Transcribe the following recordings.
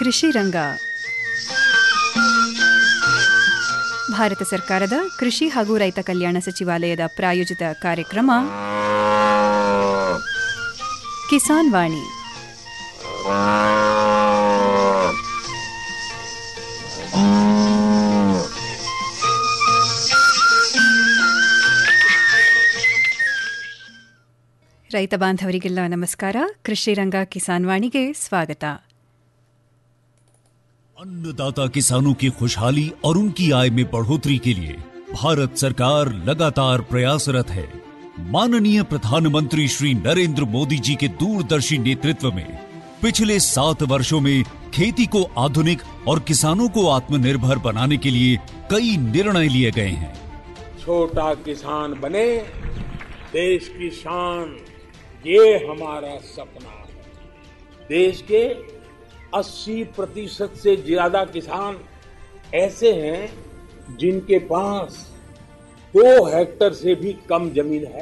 ಕೃಷಿ ರಂಗ ಭಾರತ ಸರ್ಕಾರದ ಕೃಷಿ ಹಾಗೂ ರೈತ ಕಲ್ಯಾಣ ಸಚಿವಾಲಯದ ಪ್ರಾಯೋಜಿತ ಕಾರ್ಯಕ್ರಮ ಕಿಸಾನ್ ವಾಣಿ ರೈತ ಬಾಂಧವರಿಗೆಲ್ಲ ನಮಸ್ಕಾರ ಕೃಷಿ ರಂಗ ಕಿಸಾನ್ ವಾಣಿಗೆ ಸ್ವಾಗತ अन्नदाता किसानों की खुशहाली और उनकी आय में बढ़ोतरी के लिए भारत सरकार लगातार प्रयासरत है माननीय प्रधानमंत्री श्री नरेंद्र मोदी जी के दूरदर्शी नेतृत्व में पिछले सात वर्षों में खेती को आधुनिक और किसानों को आत्मनिर्भर बनाने के लिए कई निर्णय लिए गए हैं छोटा किसान बने देश की शान ये हमारा सपना है देश के 80 प्रतिशत से ज्यादा किसान ऐसे हैं जिनके पास दो हेक्टर से भी कम जमीन है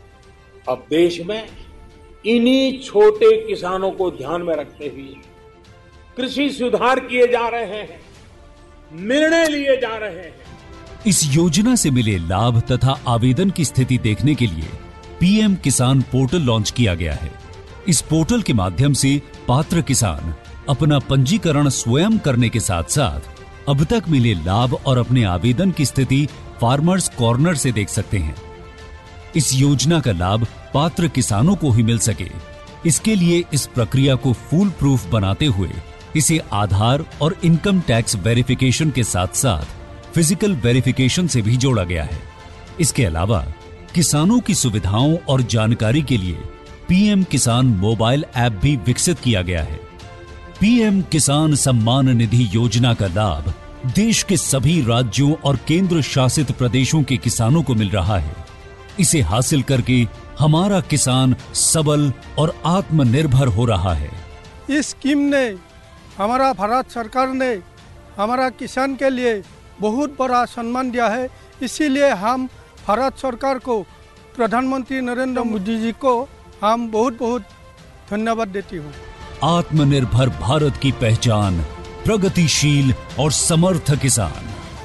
अब देश में इन्हीं छोटे किसानों को ध्यान में रखते हुए कृषि सुधार किए जा रहे हैं निर्णय लिए जा रहे हैं इस योजना से मिले लाभ तथा आवेदन की स्थिति देखने के लिए पीएम किसान पोर्टल लॉन्च किया गया है इस पोर्टल के माध्यम से पात्र किसान अपना पंजीकरण स्वयं करने के साथ साथ अब तक मिले लाभ और अपने आवेदन की स्थिति फार्मर्स कॉर्नर से देख सकते हैं इस योजना का लाभ पात्र किसानों को ही मिल सके इसके लिए इस प्रक्रिया को फूल प्रूफ बनाते हुए इसे आधार और इनकम टैक्स वेरिफिकेशन के साथ साथ फिजिकल वेरिफिकेशन से भी जोड़ा गया है इसके अलावा किसानों की सुविधाओं और जानकारी के लिए पीएम किसान मोबाइल ऐप भी विकसित किया गया है पीएम किसान सम्मान निधि योजना का लाभ देश के सभी राज्यों और केंद्र शासित प्रदेशों के किसानों को मिल रहा है इसे हासिल करके हमारा किसान सबल और आत्मनिर्भर हो रहा है इस स्कीम ने हमारा भारत सरकार ने हमारा किसान के लिए बहुत बड़ा सम्मान दिया है इसीलिए हम भारत सरकार को प्रधानमंत्री नरेंद्र मोदी जी को हम बहुत बहुत धन्यवाद देती हूँ आत्मनिर्भर भारत की पहचान प्रगतिशील और समर्थ किसान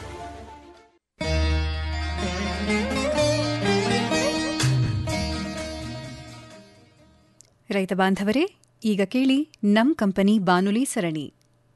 ರೈತ ಬಾಂಧವರೇ ಈಗ ಕೇಳಿ ನಮ್ ಕಂಪನಿ ಬಾನುಲಿ ಸರಣಿ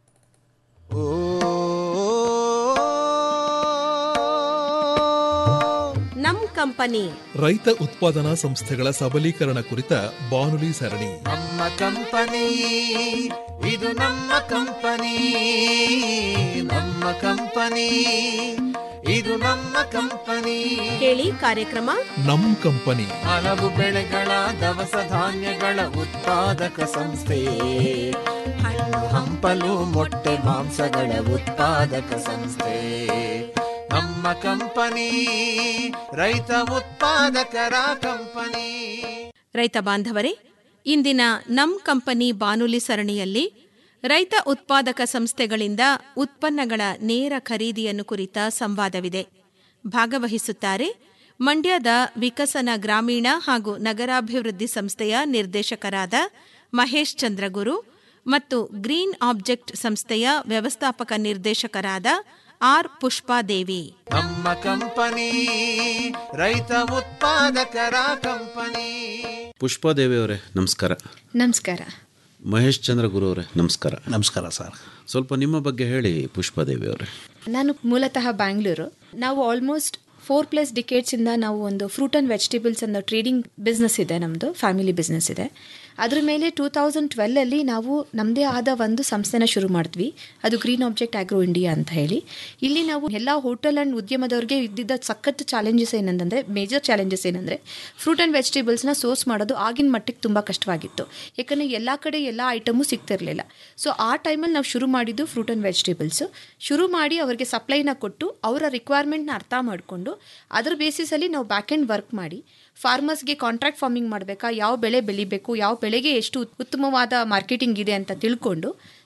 ನಮ್ ಕಂಪನಿ ರೈತ ಉತ್ಪಾದನಾ ಸಂಸ್ಥೆಗಳ ಸಬಲೀಕರಣ ಕುರಿತ ಬಾನುಲಿ ಸರಣಿ ನಮ್ಮ ಕಂಪನಿ ಇದು ನಮ್ಮ ಕಂಪನಿ ನಮ್ಮ ಕಂಪನಿ ಇದು ನಮ್ಮ ಕಂಪನಿ ಕೇಳಿ ಕಾರ್ಯಕ್ರಮ ನಮ್ ಕಂಪನಿ ಹಲವು ಬೆಳೆಗಳ ದವಸ ಧಾನ್ಯಗಳ ಉತ್ಪಾದಕ ಸಂಸ್ಥೆ ಹಣ್ಣು ಹಂಪಲು ಮೊಟ್ಟೆ ಮಾಂಸಗಳ ಉತ್ಪಾದಕ ಸಂಸ್ಥೆ ನಮ್ಮ ಕಂಪನಿ ರೈತ ಉತ್ಪಾದಕರ ಕಂಪನಿ ರೈತ ಬಾಂಧವರೇ ಇಂದಿನ ನಮ್ ಕಂಪನಿ ಬಾನುಲಿ ಸರಣಿಯಲ್ಲಿ ರೈತ ಉತ್ಪಾದಕ ಸಂಸ್ಥೆಗಳಿಂದ ಉತ್ಪನ್ನಗಳ ನೇರ ಖರೀದಿಯನ್ನು ಕುರಿತ ಸಂವಾದವಿದೆ ಭಾಗವಹಿಸುತ್ತಾರೆ ಮಂಡ್ಯದ ವಿಕಸನ ಗ್ರಾಮೀಣ ಹಾಗೂ ನಗರಾಭಿವೃದ್ಧಿ ಸಂಸ್ಥೆಯ ನಿರ್ದೇಶಕರಾದ ಮಹೇಶ್ ಚಂದ್ರಗುರು ಮತ್ತು ಗ್ರೀನ್ ಆಬ್ಜೆಕ್ಟ್ ಸಂಸ್ಥೆಯ ವ್ಯವಸ್ಥಾಪಕ ನಿರ್ದೇಶಕರಾದ ಆರ್ ಪುಷ್ಪಾದೇವಿ ನಮ್ಮ ಕಂಪನಿ ರೈತ ಉತ್ಪಾದಕರ ಕಂಪನಿ ಪುಷ್ಪಾದೇವಿ ಅವರೇ ನಮಸ್ಕಾರ ನಮಸ್ಕಾರ ಮಹೇಶ್ ಚಂದ್ರ ಗುರು ಅವರೇ ನಮಸ್ಕಾರ ನಮಸ್ಕಾರ ಸರ್ ಸ್ವಲ್ಪ ನಿಮ್ಮ ಬಗ್ಗೆ ಹೇಳಿ ಪುಷ್ಪಾದೇವಿ ಅವರೇ ನಾನು ಮೂಲತಃ ಬ್ಯಾಂಗ್ಳೂರು ನಾವು ಆಲ್ಮೋಸ್ಟ್ ಫೋರ್ ಪ್ಲಸ್ ಡಿಕೇಟ್ಸಿಂದ ನಾವು ಒಂದು ಫ್ರೂಟ್ ಆ್ಯಂಡ್ ವೆಜಿಟೇಬಲ್ಸ್ ಅನ್ನೋ ಟ್ರೇಡಿಂಗ್ ಬಿಸ್ನೆಸ್ ಇದೆ ನಮ್ಮದು ಫ್ಯಾಮಿಲಿ ಬಿಸ್ನೆಸ್ ಇದೆ ಅದ್ರ ಮೇಲೆ ಟೂ ತೌಸಂಡ್ ಟ್ವೆಲ್ಲಲ್ಲಿ ನಾವು ನಮ್ಮದೇ ಆದ ಒಂದು ಸಂಸ್ಥೆನ ಶುರು ಮಾಡಿದ್ವಿ ಅದು ಗ್ರೀನ್ ಆಬ್ಜೆಕ್ಟ್ ಆಗ್ರೋ ಇಂಡಿಯಾ ಅಂತ ಹೇಳಿ ಇಲ್ಲಿ ನಾವು ಎಲ್ಲ ಹೋಟೆಲ್ ಆ್ಯಂಡ್ ಉದ್ಯಮದವ್ರಿಗೆ ಇದ್ದಿದ್ದ ಸಖತ್ ಚಾಲೆಂಜಸ್ ಏನಂತಂದರೆ ಮೇಜರ್ ಚಾಲೆಂಜಸ್ ಏನಂದರೆ ಫ್ರೂಟ್ ಆ್ಯಂಡ್ ವೆಜಿಟೇಬಲ್ಸ್ನ ಸೋರ್ಸ್ ಮಾಡೋದು ಆಗಿನ ಮಟ್ಟಿಗೆ ತುಂಬ ಕಷ್ಟವಾಗಿತ್ತು ಯಾಕಂದರೆ ಎಲ್ಲ ಕಡೆ ಎಲ್ಲ ಐಟಮು ಸಿಗ್ತಿರಲಿಲ್ಲ ಸೊ ಆ ಟೈಮಲ್ಲಿ ನಾವು ಶುರು ಮಾಡಿದ್ದು ಫ್ರೂಟ್ ಆ್ಯಂಡ್ ವೆಜಿಟೇಬಲ್ಸು ಶುರು ಮಾಡಿ ಅವರಿಗೆ ಸಪ್ಲೈನ ಕೊಟ್ಟು ಅವರ ರಿಕ್ವೈರ್ಮೆಂಟ್ನ ಅರ್ಥ ಮಾಡಿಕೊಂಡು ಅದರ ಬೇಸಿಸಲ್ಲಿ ನಾವು ಬ್ಯಾಕ್ ಎಂಡ್ ವರ್ಕ್ ಮಾಡಿ ಫಾರ್ಮರ್ಸ್ಗೆ ಕಾಂಟ್ರಾಕ್ಟ್ ಫಾರ್ಮಿಂಗ್ ಮಾಡಬೇಕಾ ಯಾವ ಬೆಳೆ ಬೆಳಿಬೇಕು ಯಾವ ಬೆಳೆಗೆ ಎಷ್ಟು ಉತ್- ಉತ್ತಮವಾದ ಮಾರ್ಕೆಟಿಂಗ್ ಇದೆ ಅಂತ ತಿಳ್ಕೊಂಡು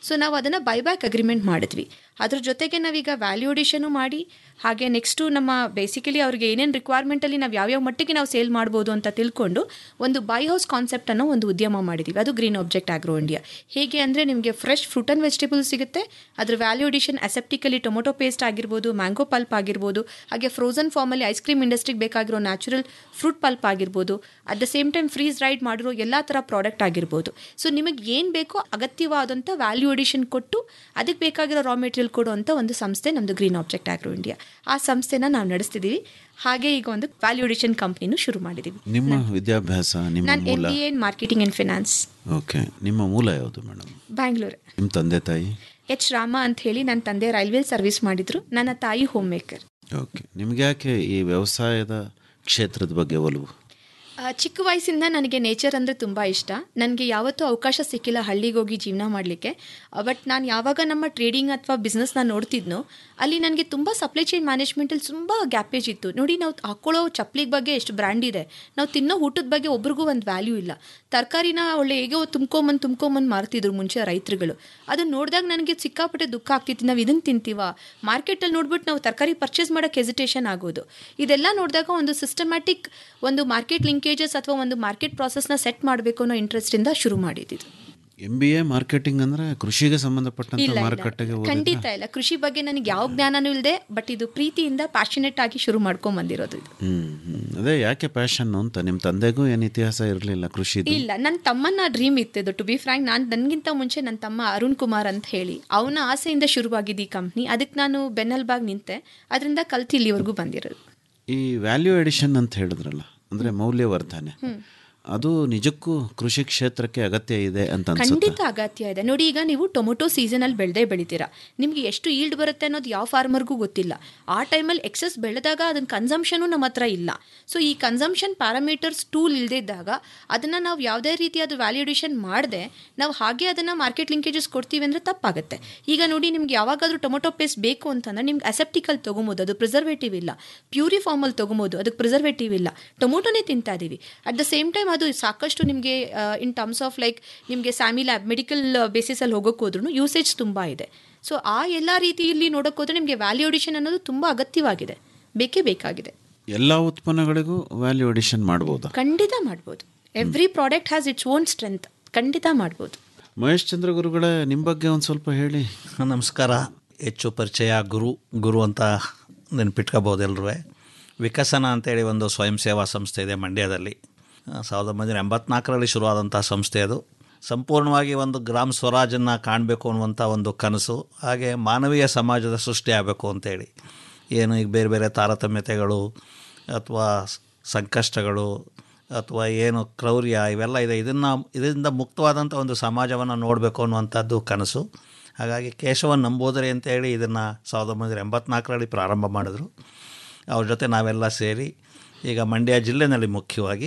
ಸೊ ನಾವು ಅದನ್ನು ಬೈಬ್ಯಾಕ್ ಅಗ್ರಿಮೆಂಟ್ ಮಾಡಿದ್ವಿ ಅದ್ರ ಜೊತೆಗೆ ನಾವೀಗ ವ್ಯಾಲ್ಯೂಡೇಷನು ಮಾಡಿ ಹಾಗೆ ನೆಕ್ಸ್ಟು ನಮ್ಮ ಬೇಸಿಕಲಿ ಅವ್ರಿಗೆ ಏನೇನು ರಿಕ್ವೈರ್ಮೆಂಟಲ್ಲಿ ನಾವು ಯಾವ್ಯಾವ ಮಟ್ಟಿಗೆ ನಾವು ಸೇಲ್ ಮಾಡ್ಬೋದು ಅಂತ ತಿಳ್ಕೊಂಡು ಒಂದು ಬೈ ಹೌಸ್ ಕಾನ್ಸೆಪ್ಟ್ ಅನ್ನೋ ಒಂದು ಉದ್ಯಮ ಮಾಡಿದ್ದೀವಿ ಅದು ಗ್ರೀನ್ ಆಬ್ಜೆಕ್ಟ್ ಆಗ್ರೋ ಇಂಡಿಯಾ ಹೇಗೆ ಅಂದರೆ ನಿಮಗೆ ಫ್ರೆಶ್ ಫ್ರೂಟ್ ಆ್ಯಂಡ್ ವೆಜಿಟೇಬಲ್ಸ್ ಸಿಗುತ್ತೆ ಅದ್ರ ವ್ಯಾಲ್ಯೂಡೇಷನ್ ಅಸೆಪ್ಟಿಕಲಿ ಟೊಮೊಟೊ ಪೇಸ್ಟ್ ಆಗಿರ್ಬೋದು ಮ್ಯಾಂಗೋ ಪಲ್ಪ್ ಆಗಿರ್ಬೋದು ಹಾಗೆ ಫ್ರೋಸನ್ ಫಾರ್ಮಲ್ಲಿ ಐಸ್ ಕ್ರೀಮ್ ಇಂಡಸ್ಟ್ರಿಗೆ ಬೇಕಾಗಿರೋ ನ್ಯಾಚುರಲ್ ಫ್ರೂಟ್ ಪಲ್ಪ್ ಆಗಿರ್ಬೋದು at the same time freeze dried ಮಾಡಿರೋ ಎಲ್ಲ ಥರ ಪ್ರಾಡಕ್ಟ್ ಆಗಿರ್ಬೋದು ಸೊ ನಿಮಗೆ ಏನು ಬೇಕೋ ಅಗತ್ಯವಾದಂಥ ವ್ಯಾಲ್ಯೂ ಅಡಿಷನ್ ಕೊಟ್ಟು ಅದಕ್ಕೆ ಬೇಕಾಗಿರೋ ರಾ ಮೆಟೀರಿಯಲ್ ಕೊಡುವಂಥ ಒಂದು ಸಂಸ್ಥೆ ನಮ್ಮದು ಗ್ರೀನ್ ಆಬ್ಜೆಕ್ಟ್ ಆಗ್ರೋ ಇಂಡಿಯಾ ಆ ಸಂಸ್ಥೆನ ನಾವು ನಡೆಸ್ತಿದ್ದೀವಿ ಹಾಗೆ ಈಗ ಒಂದು ವ್ಯಾಲ್ಯೂ ಅಡಿಷನ್ ಕಂಪ್ನಿನೂ ಶುರು ಮಾಡಿದ್ದೀವಿ ನಿಮ್ಮ ವಿದ್ಯಾಭ್ಯಾಸ ನಿಮ್ಮ ನಾನು ಎಮ್ ಮೂಲ B N marketing and finance okay ನಿಮ್ಮ ಮೂಲ ಯಾವುದು ಮೇಡಮ್ ಬ್ಯಾಂಗ್ಳೂರ್ ನಿಮ್ಮ ತಂದೆ ತಾಯಿ ಎಚ್ ರಾಮ ಅಂತ ಹೇಳಿ ನನ್ನ ತಂದೆ ರೈಲ್ವೆ ಸರ್ವಿಸ್ ಮಾಡಿದ್ರು ನನ್ನ ತಾಯಿ ಹೋಮ್ ಮೇಕರ್ ಓಕೆ ನಿಮ್ಗೆ ಯಾಕೆ ಈ ವ್ಯವಸಾಯದ ಕ್ಷೇತ್ರದ ಬಗ್ಗೆ ಒಲವು ಆ, ಚಿಕ್ಕ ವಯಸ್ಸಿಂದ ನನಗೆ ನೇಚರ್ ಅಂದರೆ ತುಂಬ ಇಷ್ಟ ನನಗೆ ಯಾವತ್ತೂ ಅವಕಾಶ ಸಿಕ್ಕಿಲ್ಲ ಹಳ್ಳಿಗೆ ಹೋಗಿ ಜೀವನ ಮಾಡಲಿಕ್ಕೆ ಬಟ್ ನಾನು ಯಾವಾಗ ನಮ್ಮ ಟ್ರೇಡಿಂಗ್ ಅಥವಾ ಬಿಸ್ನೆಸ್ನ ನೋಡ್ತಿದ್ನೋ ಅಲ್ಲಿ ನನಗೆ ತುಂಬ ಸಪ್ಲೈ ಚೈನ್ ಮ್ಯಾನೇಜ್ಮೆಂಟಲ್ಲಿ ತುಂಬ ಗ್ಯಾಪೇಜ್ ಇತ್ತು ನೋಡಿ ನಾವು ಹಾಕೊಳ್ಳೋ ಚಪ್ಪಲಿಗೆ ಬಗ್ಗೆ ಎಷ್ಟು ಬ್ರ್ಯಾಂಡ್ ಇದೆ ನಾವು ತಿನ್ನೋ ಊಟದ ಬಗ್ಗೆ ಒಬ್ರಿಗೂ ಒಂದು ವ್ಯಾಲ್ಯೂ ಇಲ್ಲ ತರಕಾರಿನ ಒಳ್ಳೆ ಹೇಗೋ ತುಂಬ್ಕೊಂಬಂದು ತುಂಬ್ಕೊಂಬಂದು ಮಾರ್ತಿದ್ರು ಮುಂಚೆ ರೈತರುಗಳು ಅದನ್ನ ನೋಡಿದಾಗ ನನಗೆ ಸಿಕ್ಕಾಪಟ್ಟೆ ದುಃಖ ಆಗ್ತಿತ್ತು ನಾವು ಇದನ್ನು ತಿಂತೀವ ಮಾರ್ಕೆಟಲ್ಲಿ ನೋಡ್ಬಿಟ್ಟು ನಾವು ತರಕಾರಿ ಪರ್ಚೇಸ್ ಮಾಡೋಕ್ಕೆ ಹೆಸಿಟೇಷನ್ ಆಗೋದು ಇದೆಲ್ಲ ನೋಡಿದಾಗ ಒಂದು ಸಿಸ್ಟಮ್ಯಾಟಿಕ್ ಒಂದು ಮಾರ್ಕೆಟ್ ಲಿಂಕೇಜಸ್ ಅಥವಾ ಒಂದು ಮಾರ್ಕೆಟ್ ಪ್ರಾಸೆಸ್ನ ಸೆಟ್ ಮಾಡಬೇಕು ಅನ್ನೋ ಇಂಟ್ರೆಸ್ಟಿಂದ ಶುರು ಮಾಡಿದ್ದು ಎಂ ಬಿ ಎ ಮಾರ್ಕೆಟಿಂಗ್ ಅಂದ್ರೆ ಕೃಷಿಗೆ ಸಂಬಂಧಪಟ್ಟಂತ ಇಲ್ಲ ಮಾರುಕಟ್ಟೆಗೆ ಇಲ್ಲ ಹೋಗೋದು ಖಂಡಿತ ಇಲ್ಲ ಕೃಷಿ ಬಗ್ಗೆ ನನಗೆ ಯಾವ ಜ್ಞಾನನೂ ಇಲ್ಲದೆ ಬಟ್ ಇದು ಪ್ರೀತಿಯಿಂದ ಪ್ಯಾಷನೆಟ್ ಆಗಿ ಶುರು ಮಾಡ್ಕೊಂಡ್ ಬಂದಿರೋದು ಇದು ಹ್ಮ್ ಹ್ಮ್. ಅದೇ ಯಾಕೆ ಪ್ಯಾಷನ್ ಅಂತ ನಿಮ್ಮ ತಂದೆಗೂ ಏನು ಇತಿಹಾಸ ಇರಲಿಲ್ಲ ಕೃಷಿದು ಇಲ್ಲ ನನ್ನ ತಮ್ಮನ ಡ್ರೀಮ್ ಇತ್ತಿದ್ದು ಟು ಬಿ ಫ್ರ್ಯಾಂಕ್ ನಾನು ನನಗಿಂತ ಮುಂಚೆ ನನ್ನ ತಮ್ಮ ಅರುಣ್ ಕುಮಾರ್ ಅಂತ ಹೇಳಿ ಅವನ ಆಸೆಯಿಂದ ಶುರುವಾಗಿದ್ದು ಈ ಕಂಪ್ನಿ ಅದಕ್ಕೆ ನಾನು ಬೆನ್ನಲ್ಬಾಗ್ ನಿಂತೆ ಅದರಿಂದ ಕಲ್ತು ಇಲ್ಲಿವರೆಗೂ ಬಂದಿರೋದು ಈ ವ್ಯಾಲ್ಯೂ ಎಡಿಷನ್ ಅಂತ ಹೇಳಿದ್ರಲ್ಲ ಅಂದ್ರೆ ಮೌಲ್ಯವರ್ಧನೆ ಅದು ನಿಜಕ್ಕೂ ಕೃಷಿ ಕ್ಷೇತ್ರಕ್ಕೆ ಅಗತ್ಯ ಇದೆ ಅಂತ ಅನ್ಸುತ್ತೆ ಖಂಡಿತ ಅಗತ್ಯ ಇದೆ ನೋಡಿ ಈಗ ನೀವು ಟೊಮೊಟೊ ಸೀಸನಲ್ಲಿ ಬೆಳೆದೇ ಬೆಳಿತೀರಾ ನಿಮಗೆ ಎಷ್ಟು ಈಲ್ಡ್ ಬರುತ್ತೆ ಅನ್ನೋದು ಯಾವ ಫಾರ್ಮರ್ಗೂ ಗೊತ್ತಿಲ್ಲ ಆ ಟೈಮಲ್ಲಿ ಎಕ್ಸಸ್ ಬೆಳೆದಾಗ ಅದನ್ನ ಕನ್ಸಂಪ್ಷನು ನಮ್ಮ ಹತ್ರ ಇಲ್ಲ ಸೊ ಈ ಕನ್ಸಂಪ್ಷನ್ ಪ್ಯಾರಾಮೀಟರ್ಸ್ ಟೂಲ್ ಇಲ್ಲದೇ ಇದ್ದಾಗ ಅದನ್ನು ನಾವು ಯಾವುದೇ ರೀತಿಯಾದ ವ್ಯಾಲ್ಯೂಡೇಷನ್ ಮಾಡದೆ ನಾವು ಹಾಗೆ ಅದನ್ನು ಮಾರ್ಕೆಟ್ ಲಿಂಕೇಜಸ್ ಕೊಡ್ತೀವಿ ಅಂದರೆ ತಪ್ಪಾಗುತ್ತೆ ಈಗ ನೋಡಿ ನಿಮ್ಗೆ ಯಾವಾಗಾದ್ರೂ ಟೊಮೊಟೊ ಪೇಸ್ಟ್ ಬೇಕು ಅಂತಂದ್ರೆ ನಿಮ್ಗೆ ಅಸೆಪ್ಟಿಕಲ್ ತೊಗೊಬೋದು ಅದು ಪ್ರಿಸರ್ವೇಟಿವ್ ಇಲ್ಲ ಪ್ಯೂರಿ ಫಾರ್ಮಲ್ಲಿ ತೊಗೊಬೋದು ಅದಕ್ಕೆ ಪ್ರಿಸರ್ವೇಟಿವ್ ಇಲ್ಲ ಟೊಮೊಟೊನೇ ತಿಂತಾ ಇದ್ದೀವಿ ಅಟ್ ದ ಸೇಮ್ ಟೈಮ್ ಅದು ಸಾಕಷ್ಟು ನಿಮಗೆ ಇನ್ ಟರ್ಮ್ಸ್ ಆಫ್ ಲೈಕ್ ನಿಮಗೆ ಸ್ಯಾಮಿ ಲ್ಯಾಬ್ ಮೆಡಿಕಲ್ ಬೇಸಿಸಲ್ಲಿ ಹೋಗೋಕೆ ಹೋದ್ರೂ ಯೂಸೇಜ್ ತುಂಬ ಇದೆ ಸೊ ಆ ಎಲ್ಲ ರೀತಿಯಲ್ಲಿ ನೋಡೋಕೆ ಹೋದ್ರೆ ನಿಮಗೆ ವ್ಯಾಲ್ಯೂಡೇಷನ್ ಅನ್ನೋದು ತುಂಬ ಅಗತ್ಯವಾಗಿದೆ ಬೇಕೇ ಬೇಕಾಗಿದೆ ಎಲ್ಲ ಉತ್ಪನ್ನಗಳಿಗೂ ವ್ಯಾಲ್ಯೂ ಎಡಿಷನ್ ಮಾಡ್ಬೋದಾ ಖಂಡಿತ ಮಾಡ್ಬೋದು every product has its own strength ಖಂಡಿತ ಮಾಡ್ಬೋದು ಮಹೇಶ್ ಚಂದ್ರ ಗುರುಗಳೇ ನಿಮ್ಮ ಬಗ್ಗೆ ಒಂದು ಸ್ವಲ್ಪ ಹೇಳಿ ನಮಸ್ಕಾರ ಹೆಚ್ಚು ಪರಿಚಯ ಗುರು ಗುರು ಅಂತ ನೆನ್ಪಿಟ್ಕೋಬೋದು ಎಲ್ಲರೂ ವಿಕಸನ ಅಂತೇಳಿ ಒಂದು ಸ್ವಯಂ ಸೇವಾ ಸಂಸ್ಥೆ ಇದೆ ಮಂಡ್ಯದಲ್ಲಿ ಆ, ಸಾವಿರದ ಒಂಬೈನೂರ ಎಂಬತ್ನಾಲ್ಕರಲ್ಲಿ ಶುರುವಾದಂಥ ಸಂಸ್ಥೆ ಅದು ಸಂಪೂರ್ಣವಾಗಿ ಒಂದು ಗ್ರಾಮ ಸ್ವರಾಜನ್ನು ಕಾಣಬೇಕು ಅನ್ನುವಂಥ ಒಂದು ಕನಸು ಹಾಗೆ ಮಾನವೀಯ ಸಮಾಜದ ಸೃಷ್ಟಿ ಆಗಬೇಕು ಅಂತೇಳಿ ಏನು ಈಗ ಬೇರೆ ಬೇರೆ ತಾರತಮ್ಯತೆಗಳು ಅಥವಾ ಸಂಕಷ್ಟಗಳು ಅಥವಾ ಏನು ಕ್ರೌರ್ಯ ಇವೆಲ್ಲ ಇದೆ ಇದನ್ನು ಇದರಿಂದ ಮುಕ್ತವಾದಂಥ ಒಂದು ಸಮಾಜವನ್ನು ನೋಡಬೇಕು ಅನ್ನುವಂಥದ್ದು ಕನಸು ಹಾಗಾಗಿ ಕೇಶವನ್ ನಂಬೋದರಿ ಅಂತೇಳಿ ಇದನ್ನು ಸಾವಿರದ ಒಂಬೈನೂರ ಎಂಬತ್ನಾಲ್ಕರಲ್ಲಿ ಪ್ರಾರಂಭ ಮಾಡಿದ್ರು ಅವ್ರ ಜೊತೆ ನಾವೆಲ್ಲ ಸೇರಿ ಈಗ ಮಂಡ್ಯ ಜಿಲ್ಲೆನಲ್ಲಿ ಮುಖ್ಯವಾಗಿ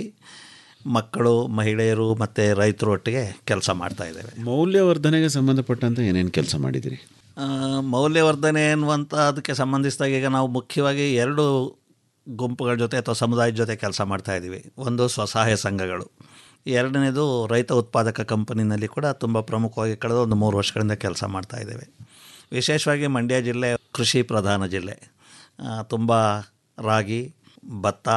ಮಕ್ಕಳು ಮಹಿಳೆಯರು ಮತ್ತು ರೈತರು ಒಟ್ಟಿಗೆ ಕೆಲಸ ಮಾಡ್ತಾ ಇದ್ದೇವೆ ಮೌಲ್ಯವರ್ಧನೆಗೆ ಸಂಬಂಧಪಟ್ಟಂತೆ ಏನೇನು ಕೆಲಸ ಮಾಡಿದಿರಿ ಆ, ಮೌಲ್ಯವರ್ಧನೆ ಎನ್ನುವಂಥ ಅದಕ್ಕೆ ಸಂಬಂಧಿಸಿದಾಗ ಈಗ ನಾವು ಮುಖ್ಯವಾಗಿ ಎರಡು ಗುಂಪುಗಳ ಜೊತೆ ಅಥವಾ ಸಮುದಾಯದ ಜೊತೆ ಕೆಲಸ ಮಾಡ್ತಾ ಇದ್ದೀವಿ ಒಂದು ಸ್ವಸಹಾಯ ಸಂಘಗಳು ಎರಡನೇದು ರೈತ ಉತ್ಪಾದಕ ಕಂಪನಿನಲ್ಲಿ ಕೂಡ ತುಂಬ ಪ್ರಮುಖವಾಗಿ ಕಳೆದ ಒಂದು ಮೂರು ವರ್ಷಗಳಿಂದ ಕೆಲಸ ಮಾಡ್ತಾ ಇದ್ದೇವೆ ವಿಶೇಷವಾಗಿ ಮಂಡ್ಯ ಜಿಲ್ಲೆ ಕೃಷಿ ಪ್ರಧಾನ ಜಿಲ್ಲೆ ತುಂಬ ರಾಗಿ ಭತ್ತ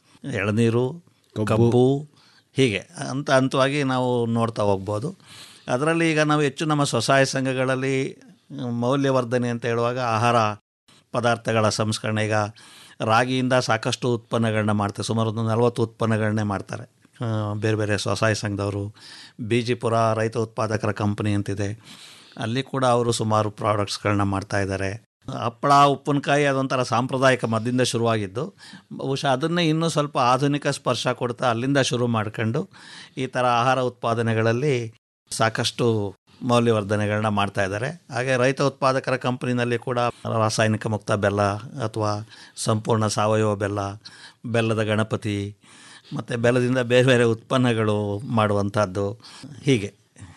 ಎಳನೀರು ಕಬ್ಬು ಹೀಗೆ ಹಂತ ಹಂತವಾಗಿ ನಾವು ನೋಡ್ತಾ ಹೋಗ್ಬೋದು ಅದರಲ್ಲಿ ಈಗ ನಾವು ಹೆಚ್ಚು ನಮ್ಮ ಸ್ವಸಹಾಯ ಸಂಘಗಳಲ್ಲಿ ಮೌಲ್ಯವರ್ಧನೆ ಅಂತ ಹೇಳುವಾಗ ಆಹಾರ ಪದಾರ್ಥಗಳ ಸಂಸ್ಕರಣೆ ಈಗ ರಾಗಿಯಿಂದ ಸಾಕಷ್ಟು ಉತ್ಪನ್ನಗಳನ್ನ ಮಾಡ್ತಾರೆ ಸುಮಾರು ಒಂದು ನಲವತ್ತು ಉತ್ಪನ್ನಗಳನ್ನೇ ಮಾಡ್ತಾರೆ ಆ, ಬೇರೆ ಬೇರೆ ಸ್ವಸಹಾಯ ಸಂಘದವರು ಬೀಜಿಪುರ ರೈತ ಉತ್ಪಾದಕರ ಕಂಪನಿ ಅಂತಿದೆ ಅಲ್ಲಿ ಕೂಡ ಅವರು ಸುಮಾರು ಪ್ರಾಡಕ್ಟ್ಸ್ಗಳನ್ನ ಮಾಡ್ತಾ ಇದ್ದಾರೆ ಹಪ್ಪಳ ಉಪ್ಪಿನಕಾಯಿ ಅದೊಂಥರ ಸಾಂಪ್ರದಾಯಿಕ ಮದ್ದಿಂದ ಶುರುವಾಗಿದ್ದು ಬಹುಶಃ ಅದನ್ನೇ ಇನ್ನೂ ಸ್ವಲ್ಪ ಆಧುನಿಕ ಸ್ಪರ್ಶ ಕೊಡ್ತಾ ಅಲ್ಲಿಂದ ಶುರು ಮಾಡ್ಕೊಂಡು ಈ ಥರ ಆಹಾರ ಉತ್ಪಾದನೆಗಳಲ್ಲಿ ಸಾಕಷ್ಟು ಮೌಲ್ಯವರ್ಧನೆಗಳನ್ನ ಮಾಡ್ತಾ ಇದ್ದಾರೆ ಹಾಗೆ ರೈತ ಉತ್ಪಾದಕರ ಕಂಪನಿನಲ್ಲಿ ಕೂಡ ರಾಸಾಯನಿಕ ಮುಕ್ತ ಬೆಲ್ಲ ಅಥವಾ ಸಂಪೂರ್ಣ ಸಾವಯವ ಬೆಲ್ಲ ಬೆಲ್ಲದ ಗಣಪತಿ ಮತ್ತು ಬೆಲ್ಲದಿಂದ ಬೇರೆ ಬೇರೆ ಉತ್ಪನ್ನಗಳು ಮಾಡುವಂಥದ್ದು ಹೀಗೆ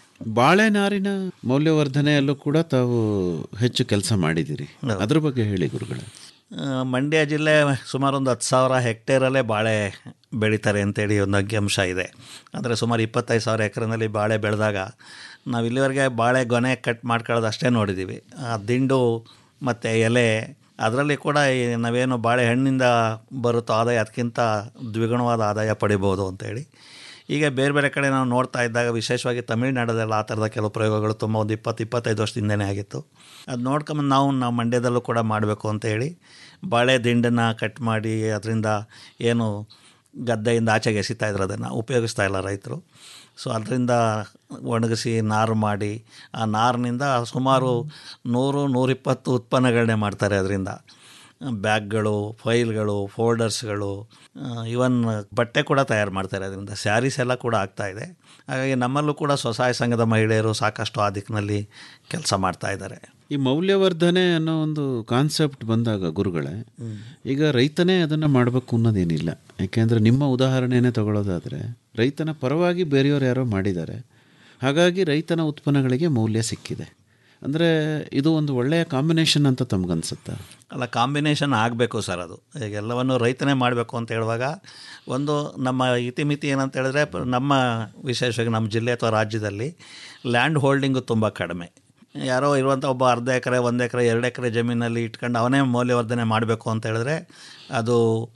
ಬಾಳೆನಾರಿನ ಮೌಲ್ಯವರ್ಧನೆಯಲ್ಲೂ ಕೂಡ ತಾವು ಹೆಚ್ಚು ಕೆಲಸ ಮಾಡಿದ್ದೀರಿ ಅದ್ರ ಬಗ್ಗೆ ಹೇಳಿ ಗುರುಗಳೇ ಆ, ಮಂಡ್ಯ ಜಿಲ್ಲೆ ಸುಮಾರು ಒಂದು ಹತ್ತು ಸಾವಿರ ಹೆಕ್ಟೇರಲ್ಲೇ ಬಾಳೆ ಬೆಳೀತಾರೆ ಅಂತೇಳಿ ಒಂದು ಅಂಕಿಅಂಶ ಇದೆ ಅಂದರೆ ಸುಮಾರು ಇಪ್ಪತ್ತೈದು ಸಾವಿರ ಎಕರೆನಲ್ಲಿ ಬಾಳೆ ಬೆಳೆದಾಗ ನಾವು ಇಲ್ಲಿವರೆಗೆ ಬಾಳೆ ಗೊನೆ ಕಟ್ ಮಾಡ್ಕೊಳ್ಳೋದು ಅಷ್ಟೇ ನೋಡಿದ್ದೀವಿ ಆ ದಿಂಡು ಮತ್ತು ಎಲೆ ಅದರಲ್ಲಿ ಕೂಡ ಈ ನಾವೇನು ಬಾಳೆಹಣ್ಣಿಂದ ಬರುತ್ತೋ ಆದಾಯ ಅದಕ್ಕಿಂತ ದ್ವಿಗುಣವಾದ ಆದಾಯ ಪಡಿಬೋದು ಅಂತೇಳಿ ಈಗ ಬೇರೆ ಬೇರೆ ಕಡೆ ನಾವು ನೋಡ್ತಾ ಇದ್ದಾಗ ವಿಶೇಷವಾಗಿ ತಮಿಳ್ನಾಡಲ್ಲಿ ಆ ಥರದ ಕೆಲವು ಪ್ರಯೋಗಗಳು ತುಂಬ ಒಂದು ಇಪ್ಪತ್ತು ಇಪ್ಪತ್ತೈದು ವರ್ಷದಿಂದನೇ ಆಗಿತ್ತು ಅದು ನೋಡ್ಕೊಂಬಂದು ನಾವು ನಾವು ಮಂಡ್ಯದಲ್ಲೂ ಕೂಡ ಮಾಡಬೇಕು ಅಂತೇಳಿ ಬಾಳೆ ದಿಂಡನ್ನು ಕಟ್ ಮಾಡಿ ಅದರಿಂದ ಏನು ಗದ್ದೆಯಿಂದ ಆಚೆಗೆ ಎಸಿತಾ ಇದ್ರು ಅದನ್ನು ಉಪಯೋಗಿಸ್ತಾ ಇಲ್ಲ ರೈತರು ಸೊ ಅದರಿಂದ ಒಣಗಿಸಿ ನಾರು ಮಾಡಿ ಆ ನಾರಿನಿಂದ ಸುಮಾರು ನೂರು ನೂರಿಪ್ಪತ್ತು ಉತ್ಪನ್ನಗಳನ್ನೇ ಮಾಡ್ತಾರೆ ಅದರಿಂದ ಬ್ಯಾಗ್ಗಳು ಫೈಲ್ಗಳು ಫೋಲ್ಡರ್ಸ್ಗಳು ಇವನ್ ಬಟ್ಟೆ ಕೂಡ ತಯಾರು ಮಾಡ್ತಾರೆ ಅದರಿಂದ ಸ್ಯಾರೀಸ್ ಎಲ್ಲ ಕೂಡ ಆಗ್ತಾ ಇದೆ ಹಾಗಾಗಿ ನಮ್ಮಲ್ಲೂ ಕೂಡ ಸ್ವಸಹಾಯ ಸಂಘದ ಮಹಿಳೆಯರು ಸಾಕಷ್ಟು ಆ ದಿಕ್ಕಿನಲ್ಲಿ ಕೆಲಸ ಮಾಡ್ತಾ ಇದ್ದಾರೆ ಈ ಮೌಲ್ಯವರ್ಧನೆ ಅನ್ನೋ ಒಂದು ಕಾನ್ಸೆಪ್ಟ್ ಬಂದಾಗ ಗುರುಗಳೇ ಈಗ ರೈತನೇ ಅದನ್ನು ಮಾಡಬೇಕು ಅನ್ನೋದೇನಿಲ್ಲ ಯಾಕೆಂದರೆ ನಿಮ್ಮ ಉದಾಹರಣೆನೇ ತಗೊಳ್ಳೋದಾದರೆ ರೈತನ ಪರವಾಗಿ ಬೇರೆಯವರು ಯಾರೋ ಮಾಡಿದ್ದಾರೆ ಹಾಗಾಗಿ ರೈತನ ಉತ್ಪನ್ನಗಳಿಗೆ ಮೌಲ್ಯ ಸಿಕ್ಕಿದೆ ಅಂದರೆ ಇದು ಒಂದು ಒಳ್ಳೆಯ ಕಾಂಬಿನೇಷನ್ ಅಂತ ತಮಗನ್ಸುತ್ತಾ ಅಲ್ಲ ಕಾಂಬಿನೇಷನ್ ಆಗಬೇಕು ಸರ್ ಅದು ಈಗ ಎಲ್ಲವನ್ನು ರೈತನೇ ಮಾಡಬೇಕು ಅಂತ ಹೇಳುವಾಗ ಒಂದು ನಮ್ಮ ಇತಿಮಿತಿ ಏನಂತ ಹೇಳಿದ್ರೆ ಪ- ನಮ್ಮ ವಿಶೇಷವಾಗಿ ನಮ್ಮ ಜಿಲ್ಲೆ ಅಥವಾ ರಾಜ್ಯದಲ್ಲಿ ಲ್ಯಾಂಡ್ ಹೋಲ್ಡಿಂಗು ತುಂಬ ಕಡಿಮೆ ಯಾರೋ ಇರುವಂಥ ಒಬ್ಬ ಅರ್ಧ ಎಕರೆ ಒಂದು ಎಕರೆ ಎರಡು ಎಕರೆ ಜಮೀನಲ್ಲಿ ಇಟ್ಕೊಂಡು ಅವನೇ ಮೌಲ್ಯವರ್ಧನೆ ಮಾಡಬೇಕು ಅಂತ ಹೇಳಿದ್ರೆ ಅದು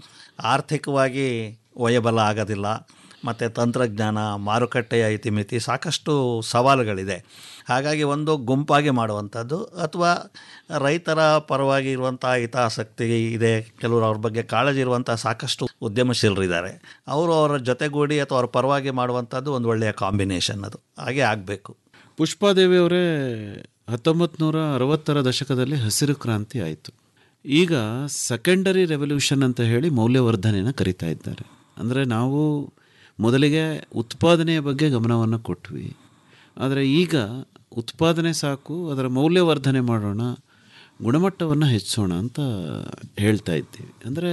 ಆರ್ಥಿಕವಾಗಿ ವಯಬಲ ಆಗೋದಿಲ್ಲ ಮತ್ತು ತಂತ್ರಜ್ಞಾನ ಮಾರುಕಟ್ಟೆಯ ಇತಿಮಿತಿ ಸಾಕಷ್ಟು ಸವಾಲುಗಳಿದೆ ಹಾಗಾಗಿ ಒಂದು ಗುಂಪಾಗಿ ಮಾಡುವಂಥದ್ದು ಅಥವಾ ರೈತರ ಪರವಾಗಿ ಇರುವಂಥ ಹಿತಾಸಕ್ತಿ ಇದೆ ಕೆಲವರು ಅವ್ರ ಬಗ್ಗೆ ಕಾಳಜಿ ಇರುವಂಥ ಸಾಕಷ್ಟು ಉದ್ಯಮಶೀಲರಿದ್ದಾರೆ ಅವರು ಅವರ ಜೊತೆಗೂಡಿ ಅಥವಾ ಅವ್ರ ಪರವಾಗಿ ಮಾಡುವಂಥದ್ದು ಒಂದು ಒಳ್ಳೆಯ ಕಾಂಬಿನೇಷನ್ ಅದು ಹಾಗೆ ಆಗಬೇಕು ಪುಷ್ಪಾದೇವಿ ಅವರೇ ಹತ್ತೊಂಬತ್ತು ನೂರ ಅರವತ್ತರ ದಶಕದಲ್ಲಿ ಹಸಿರು ಕ್ರಾಂತಿ ಆಯಿತು ಈಗ ಸೆಕೆಂಡರಿ ರೆವಲ್ಯೂಷನ್ ಅಂತ ಹೇಳಿ ಮೌಲ್ಯವರ್ಧನೆನ ಕರಿತಾ ಇದ್ದಾರೆ ಅಂದರೆ ನಾವು ಮೊದಲಿಗೆ ಉತ್ಪಾದನೆಯ ಬಗ್ಗೆ ಗಮನವನ್ನು ಕೊಟ್ವಿ ಆದರೆ ಈಗ ಉತ್ಪಾದನೆ ಸಾಕು ಅದರ ಮೌಲ್ಯವರ್ಧನೆ ಮಾಡೋಣ ಗುಣಮಟ್ಟವನ್ನು ಹೆಚ್ಚಿಸೋಣ ಅಂತ ಹೇಳ್ತಾ ಇದ್ದೀವಿ ಅಂದರೆ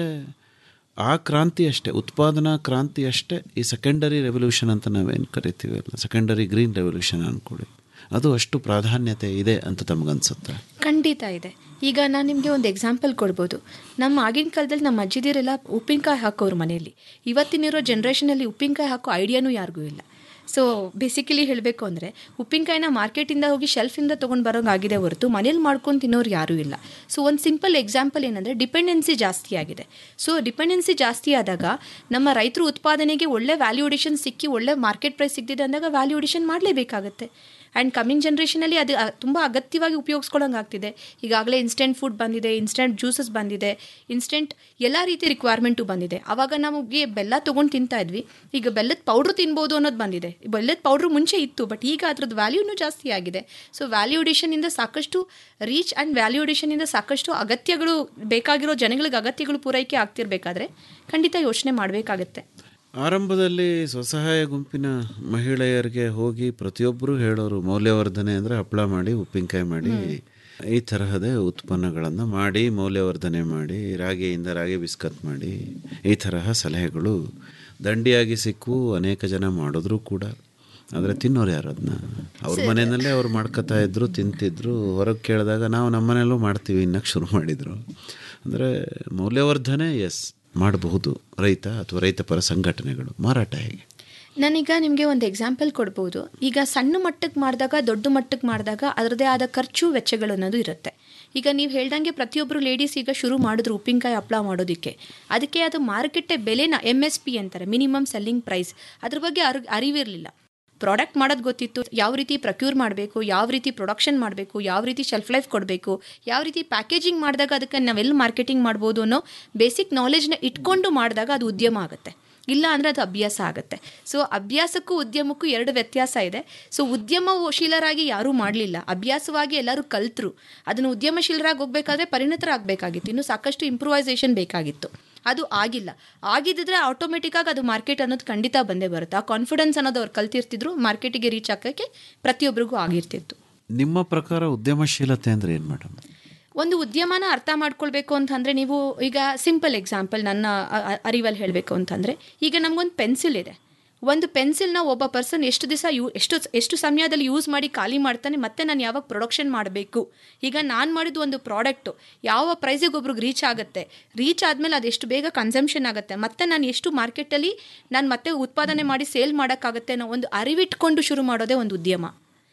ಆ ಕ್ರಾಂತಿ ಅಷ್ಟೇ ಉತ್ಪಾದನಾ ಕ್ರಾಂತಿ ಅಷ್ಟೇ ಈ ಸೆಕೆಂಡರಿ ರೆವಲ್ಯೂಷನ್ ಅಂತ ನಾವೇನು ಕರಿತೀವಿ ಅಲ್ಲ ಸೆಕೆಂಡರಿ ಗ್ರೀನ್ ರೆವಲ್ಯೂಷನ್ ಅಂದ್ಕೊಳ್ಳಿ ಅದು ಅಷ್ಟು ಪ್ರಾಧಾನ್ಯತೆ ಇದೆ ಅಂತ ತಮಗನ್ಸುತ್ತೆ ಖಂಡಿತ ಇದೆ ಈಗ ನಾನು ನಿಮಗೆ ಒಂದು ಎಕ್ಸಾಂಪಲ್ ಕೊಡ್ಬೋದು ನಮ್ಮ ಆಗಿನ ಕಾಲದಲ್ಲಿ ನಮ್ಮ ಅಜ್ಜಿದಿರೆಲ್ಲ ಉಪ್ಪಿನಕಾಯಿ ಹಾಕೋರು ಮನೆಯಲ್ಲಿ ಇವತ್ತಿನಿರೋ ಜನ್ರೇಷನಲ್ಲಿ ಉಪ್ಪಿನಕಾಯಿ ಹಾಕೋ ಐಡಿಯಾನೂ ಯಾರಿಗೂ ಇಲ್ಲ ಸೊ ಬೇಸಿಕಲಿ ಹೇಳಬೇಕು ಅಂದರೆ ಉಪ್ಪಿನಕಾಯಿನ ಮಾರ್ಕೆಟಿಂದ ಹೋಗಿ ಶೆಲ್ಫಿಂದ ತೊಗೊಂಡು ಬರೋಂಗಾಗಿದೆ ಹೊರತು ಮನೇಲಿ ಮಾಡ್ಕೊಂಡು ತಿನ್ನೋರು ಯಾರೂ ಇಲ್ಲ ಸೊ ಒಂದು ಸಿಂಪಲ್ ಎಕ್ಸಾಂಪಲ್ ಏನಂದರೆ ಡಿಪೆಂಡೆನ್ಸಿ ಜಾಸ್ತಿ ಆಗಿದೆ ಸೊ ಡಿಪೆಂಡೆನ್ಸಿ ಜಾಸ್ತಿ ಆದಾಗ ನಮ್ಮ ರೈತರು ಉತ್ಪಾದನೆಗೆ ಒಳ್ಳೆ ವ್ಯಾಲ್ಯೂಡೇಷನ್ ಸಿಕ್ಕಿ ಒಳ್ಳೆ ಮಾರ್ಕೆಟ್ ಪ್ರೈಸ್ ಸಿಕ್ತಿದೆ ಅಂದಾಗ ವ್ಯಾಲ್ಯೂಡೇಷನ್ ಮಾಡಲೇಬೇಕಾಗತ್ತೆ ಆ್ಯಂಡ್ ಕಮಿಂಗ್ ಜನ್ರೇಷನಲ್ಲಿ ಅದು ತುಂಬ ಅಗತ್ಯವಾಗಿ ಉಪಯೋಗಿಸ್ಕೊಳ್ಳೋಂಗೆ ಆಗ್ತಿದೆ ಈಗಾಗಲೇ ಇನ್ಸ್ಟೆಂಟ್ ಫುಡ್ ಬಂದಿದೆ ಇನ್ಸ್ಟೆಂಟ್ ಜ್ಯೂಸಸ್ ಬಂದಿದೆ ಇನ್ಸ್ಟೆಂಟ್ ಎಲ್ಲ ರೀತಿ ರಿಕ್ವೈರ್ಮೆಂಟು ಬಂದಿದೆ ಆವಾಗ ನಮಗೆ ಬೆಲ್ಲ ತೊಗೊಂಡು ತಿಂತಾ ಇದ್ವಿ ಈಗ ಬೆಲ್ಲದ ಪೌಡ್ರ್ ತಿನ್ಬೋದು ಅನ್ನೋದು ಬಂದಿದೆ ಬೆಲ್ಲದ ಪೌಡ್ರ್ ಮುಂಚೆ ಇತ್ತು ಬಟ್ ಈಗ ಅದ್ರದ್ದು ವ್ಯಾಲ್ಯೂನೂ ಜಾಸ್ತಿ ಆಗಿದೆ ಸೊ ವ್ಯಾಲ್ಯೂಡೇಷನಿಂದ ಸಾಕಷ್ಟು ರೀಚ್ ಆ್ಯಂಡ್ ವ್ಯಾಲ್ಯೂಡೇಷನಿಂದ ಸಾಕಷ್ಟು ಅಗತ್ಯಗಳು ಬೇಕಾಗಿರೋ ಜನಗಳಿಗೆ ಅಗತ್ಯಗಳು ಪೂರೈಕೆ ಆಗ್ತಿರ್ಬೇಕಾದ್ರೆ ಖಂಡಿತ ಯೋಚನೆ ಮಾಡಬೇಕಾಗತ್ತೆ ಆರಂಭದಲ್ಲಿ ಸ್ವಸಹಾಯ ಗುಂಪಿನ ಮಹಿಳೆಯರಿಗೆ ಹೋಗಿ ಪ್ರತಿಯೊಬ್ಬರು ಹೇಳೋರು ಮೌಲ್ಯವರ್ಧನೆ ಅಂದರೆ ಹಪ್ಪಳ ಮಾಡಿ ಉಪ್ಪಿನಕಾಯಿ ಮಾಡಿ ಈ ತರಹದ ಉತ್ಪನ್ನಗಳನ್ನು ಮಾಡಿ ಮೌಲ್ಯವರ್ಧನೆ ಮಾಡಿ ರಾಗಿಯಿಂದ ರಾಗಿ ಬಿಸ್ಕತ್ ಮಾಡಿ ಈ ತರಹ ಸಲಹೆಗಳು ದಂಡಿಯಾಗಿ ಸಿಕ್ಕು ಅನೇಕ ಜನ ಮಾಡಿದ್ರು ಕೂಡ ಆದರೆ ತಿನ್ನೋರು ಯಾರು ಅದನ್ನ ಅವ್ರ ಮನೆಯಲ್ಲೇ ಅವ್ರು ಮಾಡ್ಕೊತಾ ಇದ್ರು ತಿಂತಿದ್ರು ಹೊರಗೆ ಕೇಳಿದಾಗ ನಾವು ನಮ್ಮನೆಯಲ್ಲೂ ಮಾಡ್ತೀವಿ ಇನ್ನಕ್ಕೆ ಶುರು ಮಾಡಿದರು ಅಂದರೆ ಮೌಲ್ಯವರ್ಧನೆ ಎಸ್ ಮಾಡಬಹುದು ರೈತ ಅಥವಾ ರೈತಪರ ಸಂಘಟನೆಗಳು ಮಾರಾಟ ಹೇಗೆ ನಾನೀಗ ನಿಮಗೆ ಒಂದು ಎಕ್ಸಾಂಪಲ್ ಕೊಡ್ಬೋದು ಈಗ ಸಣ್ಣ ಮಟ್ಟಕ್ಕೆ ಮಾಡಿದಾಗ ದೊಡ್ಡ ಮಟ್ಟಕ್ಕೆ ಮಾಡಿದಾಗ ಅದರದೇ ಆದ ಖರ್ಚು ವೆಚ್ಚಗಳು ಅನ್ನೋದು ಇರುತ್ತೆ ಈಗ ನೀವು ಹೇಳ್ದಂಗೆ ಪ್ರತಿಯೊಬ್ಬರು ಲೇಡೀಸ್ ಈಗ ಶುರು ಮಾಡಿದ್ರು ಉಪ್ಪಿನಕಾಯಿ ಹಪ್ಪಳ ಮಾಡೋದಕ್ಕೆ ಅದಕ್ಕೆ ಅದು ಮಾರುಕಟ್ಟೆ ಬೆಲೆನ ಎಮ್ ಎಸ್ ಪಿ ಅಂತಾರೆ ಮಿನಿಮಮ್ ಸೆಲ್ಲಿಂಗ್ ಪ್ರೈಸ್ ಅದ್ರ ಬಗ್ಗೆ ಅರ್ ಅರಿವಿರಲಿಲ್ಲ ಪ್ರಾಡಕ್ಟ್ ಮಾಡೋದು ಗೊತ್ತಿತ್ತು ಯಾವ ರೀತಿ ಪ್ರಕ್ಯೂರ್ ಮಾಡಬೇಕು ಯಾವ ರೀತಿ ಪ್ರೊಡಕ್ಷನ್ ಮಾಡಬೇಕು ಯಾವ ರೀತಿ ಶೆಲ್ಫ್ ಲೈಫ್ ಕೊಡಬೇಕು ಯಾವ ರೀತಿ ಪ್ಯಾಕೇಜಿಂಗ್ ಮಾಡಿದಾಗ ಅದಕ್ಕೆ ನಾವೆಲ್ಲಿ ಮಾರ್ಕೆಟಿಂಗ್ ಮಾಡ್ಬೋದು ಅನ್ನೋ ಬೇಸಿಕ್ ನಾಲೆಜ್ನ ಇಟ್ಕೊಂಡು ಮಾಡಿದಾಗ ಅದು ಉದ್ಯಮ ಆಗುತ್ತೆ ಇಲ್ಲ ಅಂದರೆ ಅದು ಅಭ್ಯಾಸ ಆಗುತ್ತೆ ಸೊ ಅಭ್ಯಾಸಕ್ಕೂ ಉದ್ಯಮಕ್ಕೂ ಎರಡು ವ್ಯತ್ಯಾಸ ಇದೆ ಸೊ ಉದ್ಯಮಶೀಲರಾಗಿ ಯಾರೂ ಮಾಡಲಿಲ್ಲ ಅಭ್ಯಾಸವಾಗಿ ಎಲ್ಲರೂ ಕಲ್ತರು ಅದನ್ನು ಉದ್ಯಮಶೀಲರಾಗಿ ಹೋಗಬೇಕಾದ್ರೆ ಪರಿಣತರಾಗಬೇಕಾಗಿತ್ತು ಇನ್ನು ಸಾಕಷ್ಟು ಇಂಪ್ರೂವೈಸೇಷನ್ ಬೇಕಾಗಿತ್ತು ಅದು ಆಗಿಲ್ಲ ಆಗಿದ್ದಿದ್ರೆ ಆಟೋಮೆಟಿಕ್ಕಾಗಿ ಅದು ಮಾರ್ಕೆಟ್ ಅನ್ನೋದು ಖಂಡಿತ ಬಂದೇ ಬರುತ್ತೆ ಆ ಕಾನ್ಫಿಡೆನ್ಸ್ ಅನ್ನೋದು ಅವ್ರು ಕಲ್ತಿರ್ತಿದ್ರು ಮಾರ್ಕೆಟಿಗೆ ರೀಚ್ ಆಗೋಕ್ಕೆ ಪ್ರತಿಯೊಬ್ಬರಿಗೂ ಆಗಿರ್ತಿತ್ತು ನಿಮ್ಮ ಪ್ರಕಾರ ಉದ್ಯಮಶೀಲತೆ ಅಂದರೆ ಏನು ಮೇಡಮ್ ಒಂದು ಉದ್ಯಮನ ಅರ್ಥ ಮಾಡ್ಕೊಳ್ಬೇಕು ಅಂತಂದರೆ ನೀವು ಈಗ ಸಿಂಪಲ್ ಎಕ್ಸಾಂಪಲ್ ನನ್ನ ಅ- ಅ- ಅರಿವಲ್ಲಿ ಹೇಳಬೇಕು ಅಂತಂದರೆ ಈಗ ನಮಗೊಂದು ಪೆನ್ಸಿಲ್ ಇದೆ ಒಂದು ಪೆನ್ಸಿಲ್ನ ಒಬ್ಬ ಪರ್ಸನ್ ಎಷ್ಟು ದಿವಸ ಯೂ ಎಷ್ಟು ಎಷ್ಟು ಸಮಯದಲ್ಲಿ ಯೂಸ್ ಮಾಡಿ ಖಾಲಿ ಮಾಡ್ತಾನೆ ಮತ್ತೆ ನಾನು ಯಾವಾಗ ಪ್ರೊಡಕ್ಷನ್ ಮಾಡಬೇಕು ಈಗ ನಾನು ಮಾಡಿದ ಒಂದು ಪ್ರಾಡಕ್ಟು ಯಾವ ಪ್ರೈಸಿಗೆ ಒಬ್ರಿಗೆ ರೀಚ್ ಆಗುತ್ತೆ ರೀಚ್ ಆದಮೇಲೆ ಅದು ಎಷ್ಟು ಬೇಗ ಕನ್ಸಂಪ್ಷನ್ ಆಗುತ್ತೆ ಮತ್ತೆ ನಾನು ಎಷ್ಟು ಮಾರ್ಕೆಟಲ್ಲಿ ನಾನು ಮತ್ತೆ ಉತ್ಪಾದನೆ ಮಾಡಿ ಸೇಲ್ ಮಾಡೋಕ್ಕಾಗತ್ತೆ ಅನ್ನೋ ಒಂದು ಅರಿವಿಟ್ಕೊಂಡು ಶುರು ಮಾಡೋದೇ ಒಂದು ಉದ್ಯಮ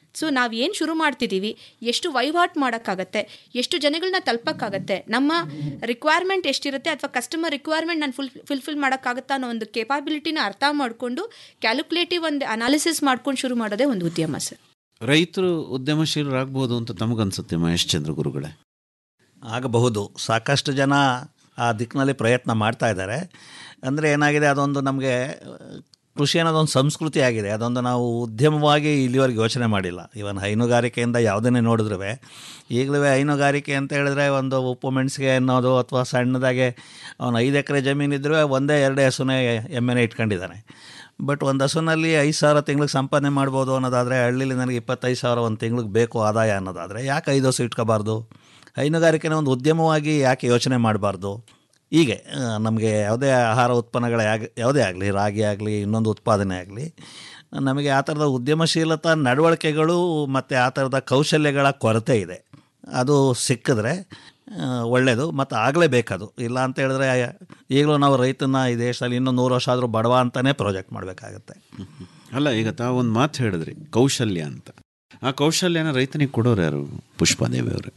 ಸೊ ನಾವು ಏನು ಶುರು ಮಾಡ್ತಿದ್ದೀವಿ ಎಷ್ಟು ವಹಿವಾಟು ಮಾಡೋಕ್ಕಾಗತ್ತೆ ಎಷ್ಟು ಜನಗಳನ್ನ ತಲುಪಕ್ಕಾಗತ್ತೆ ನಮ್ಮ ರಿಕ್ವೈರ್ಮೆಂಟ್ ಎಷ್ಟಿರುತ್ತೆ ಅಥವಾ ಕಸ್ಟಮರ್ ರಿಕ್ವೈರ್ಮೆಂಟ್ ನಾನು ಫುಲ್ ಫುಲ್ಫಿಲ್ ಮಾಡೋಕ್ಕಾಗತ್ತಾ ಅನ್ನೋ ಒಂದು ಕೇಪಾಬಿಲಿಟಿನ ಅರ್ಥ ಮಾಡಿಕೊಂಡು ಕ್ಯಾಲ್ಕುಲೇಟಿವ್ ಒಂದು ಅನಾಲಿಸಿಸ್ ಮಾಡ್ಕೊಂಡು ಶುರು ಮಾಡೋದೇ ಒಂದು ಉದ್ಯಮ ಸರ್ ರೈತರು ಉದ್ಯಮಶೀಲರಾಗ್ಬೋದು ಅಂತ ತಮಗನ್ಸುತ್ತೆ ಮಹೇಶ್ ಚಂದ್ರ ಗುರುಗಳೇ ಆಗಬಹುದು ಸಾಕಷ್ಟು ಜನ ಆ ದಿಕ್ಕಿನಲ್ಲಿ ಪ್ರಯತ್ನ ಮಾಡ್ತಾ ಇದ್ದಾರೆ ಅಂದರೆ ಏನಾಗಿದೆ ಅದೊಂದು ನಮಗೆ ಕೃಷಿ ಅನ್ನೋದೊಂದು ಸಂಸ್ಕೃತಿ ಆಗಿದೆ ಅದೊಂದು ನಾವು ಉದ್ಯಮವಾಗಿ ಇಲ್ಲಿವರೆಗೆ ಯೋಚನೆ ಮಾಡಿಲ್ಲ ಇವನ್ ಹೈನುಗಾರಿಕೆಯಿಂದ ಯಾವುದನ್ನೇ ನೋಡಿದ್ರೂ ಈಗಲೂ ಹೈನುಗಾರಿಕೆ ಅಂತ ಹೇಳಿದ್ರೆ ಒಂದು ಉಪ್ಪು ಮೆಣಸಿಗೆ ಅನ್ನೋದು ಅಥವಾ ಸಣ್ಣದಾಗೆ ಅವನು ಐದು ಎಕರೆ ಜಮೀನಿದ್ರೂ ಒಂದೇ ಎರಡು ಹಸುನೇ ಎಮ್ಮೆನೇ ಇಟ್ಕೊಂಡಿದ್ದಾನೆ ಬಟ್ ಒಂದು ಹಸುನಲ್ಲಿ ಐದು ಸಾವಿರ ತಿಂಗ್ಳಿಗೆ ಸಂಪಾದನೆ ಮಾಡ್ಬೋದು ಅನ್ನೋದಾದರೆ ಹಳ್ಳಿಲಿ ನನಗೆ ಇಪ್ಪತ್ತೈದು ಸಾವಿರ ಒಂದು ತಿಂಗ್ಳಿಗೆ ಬೇಕು ಆದಾಯ ಅನ್ನೋದಾದರೆ ಯಾಕೆ ಐದು ಹಸು ಇಟ್ಕೋಬಾರ್ದು ಹೈನುಗಾರಿಕೆನ ಒಂದು ಉದ್ಯಮವಾಗಿ ಯಾಕೆ ಯೋಚನೆ ಮಾಡಬಾರ್ದು ಹೀಗೆ ನಮಗೆ ಯಾವುದೇ ಆಹಾರ ಉತ್ಪನ್ನಗಳೇ ಆಗ ಯಾವುದೇ ಆಗಲಿ ರಾಗಿ ಆಗಲಿ ಇನ್ನೊಂದು ಉತ್ಪಾದನೆ ಆಗಲಿ ನಮಗೆ ಆ ಥರದ ಉದ್ಯಮಶೀಲತಾ ನಡವಳಿಕೆಗಳು ಮತ್ತು ಆ ಥರದ ಕೌಶಲ್ಯಗಳ ಕೊರತೆ ಇದೆ ಅದು ಸಿಕ್ಕಿದ್ರೆ ಒಳ್ಳೆಯದು ಮತ್ತು ಆಗಲೇಬೇಕದು ಇಲ್ಲ ಅಂತ ಹೇಳಿದ್ರೆ ಈಗಲೂ ನಾವು ರೈತನ ಈ ದೇಶದಲ್ಲಿ ಇನ್ನೂ ನೂರು ವರ್ಷ ಆದರೂ ಬಡವ ಅಂತಲೇ ಪ್ರಾಜೆಕ್ಟ್ ಮಾಡಬೇಕಾಗತ್ತೆ ಅಲ್ಲ ಈಗ ತಾವು ಒಂದು ಮಾತು ಹೇಳಿದ್ರಿ ಕೌಶಲ್ಯ ಅಂತ ಆ ಕೌಶಲ್ಯನ ರೈತನಿಗೆ ಕೊಡೋರು ಯಾರು ಪುಷ್ಪಾದೇವಿ ಅವರು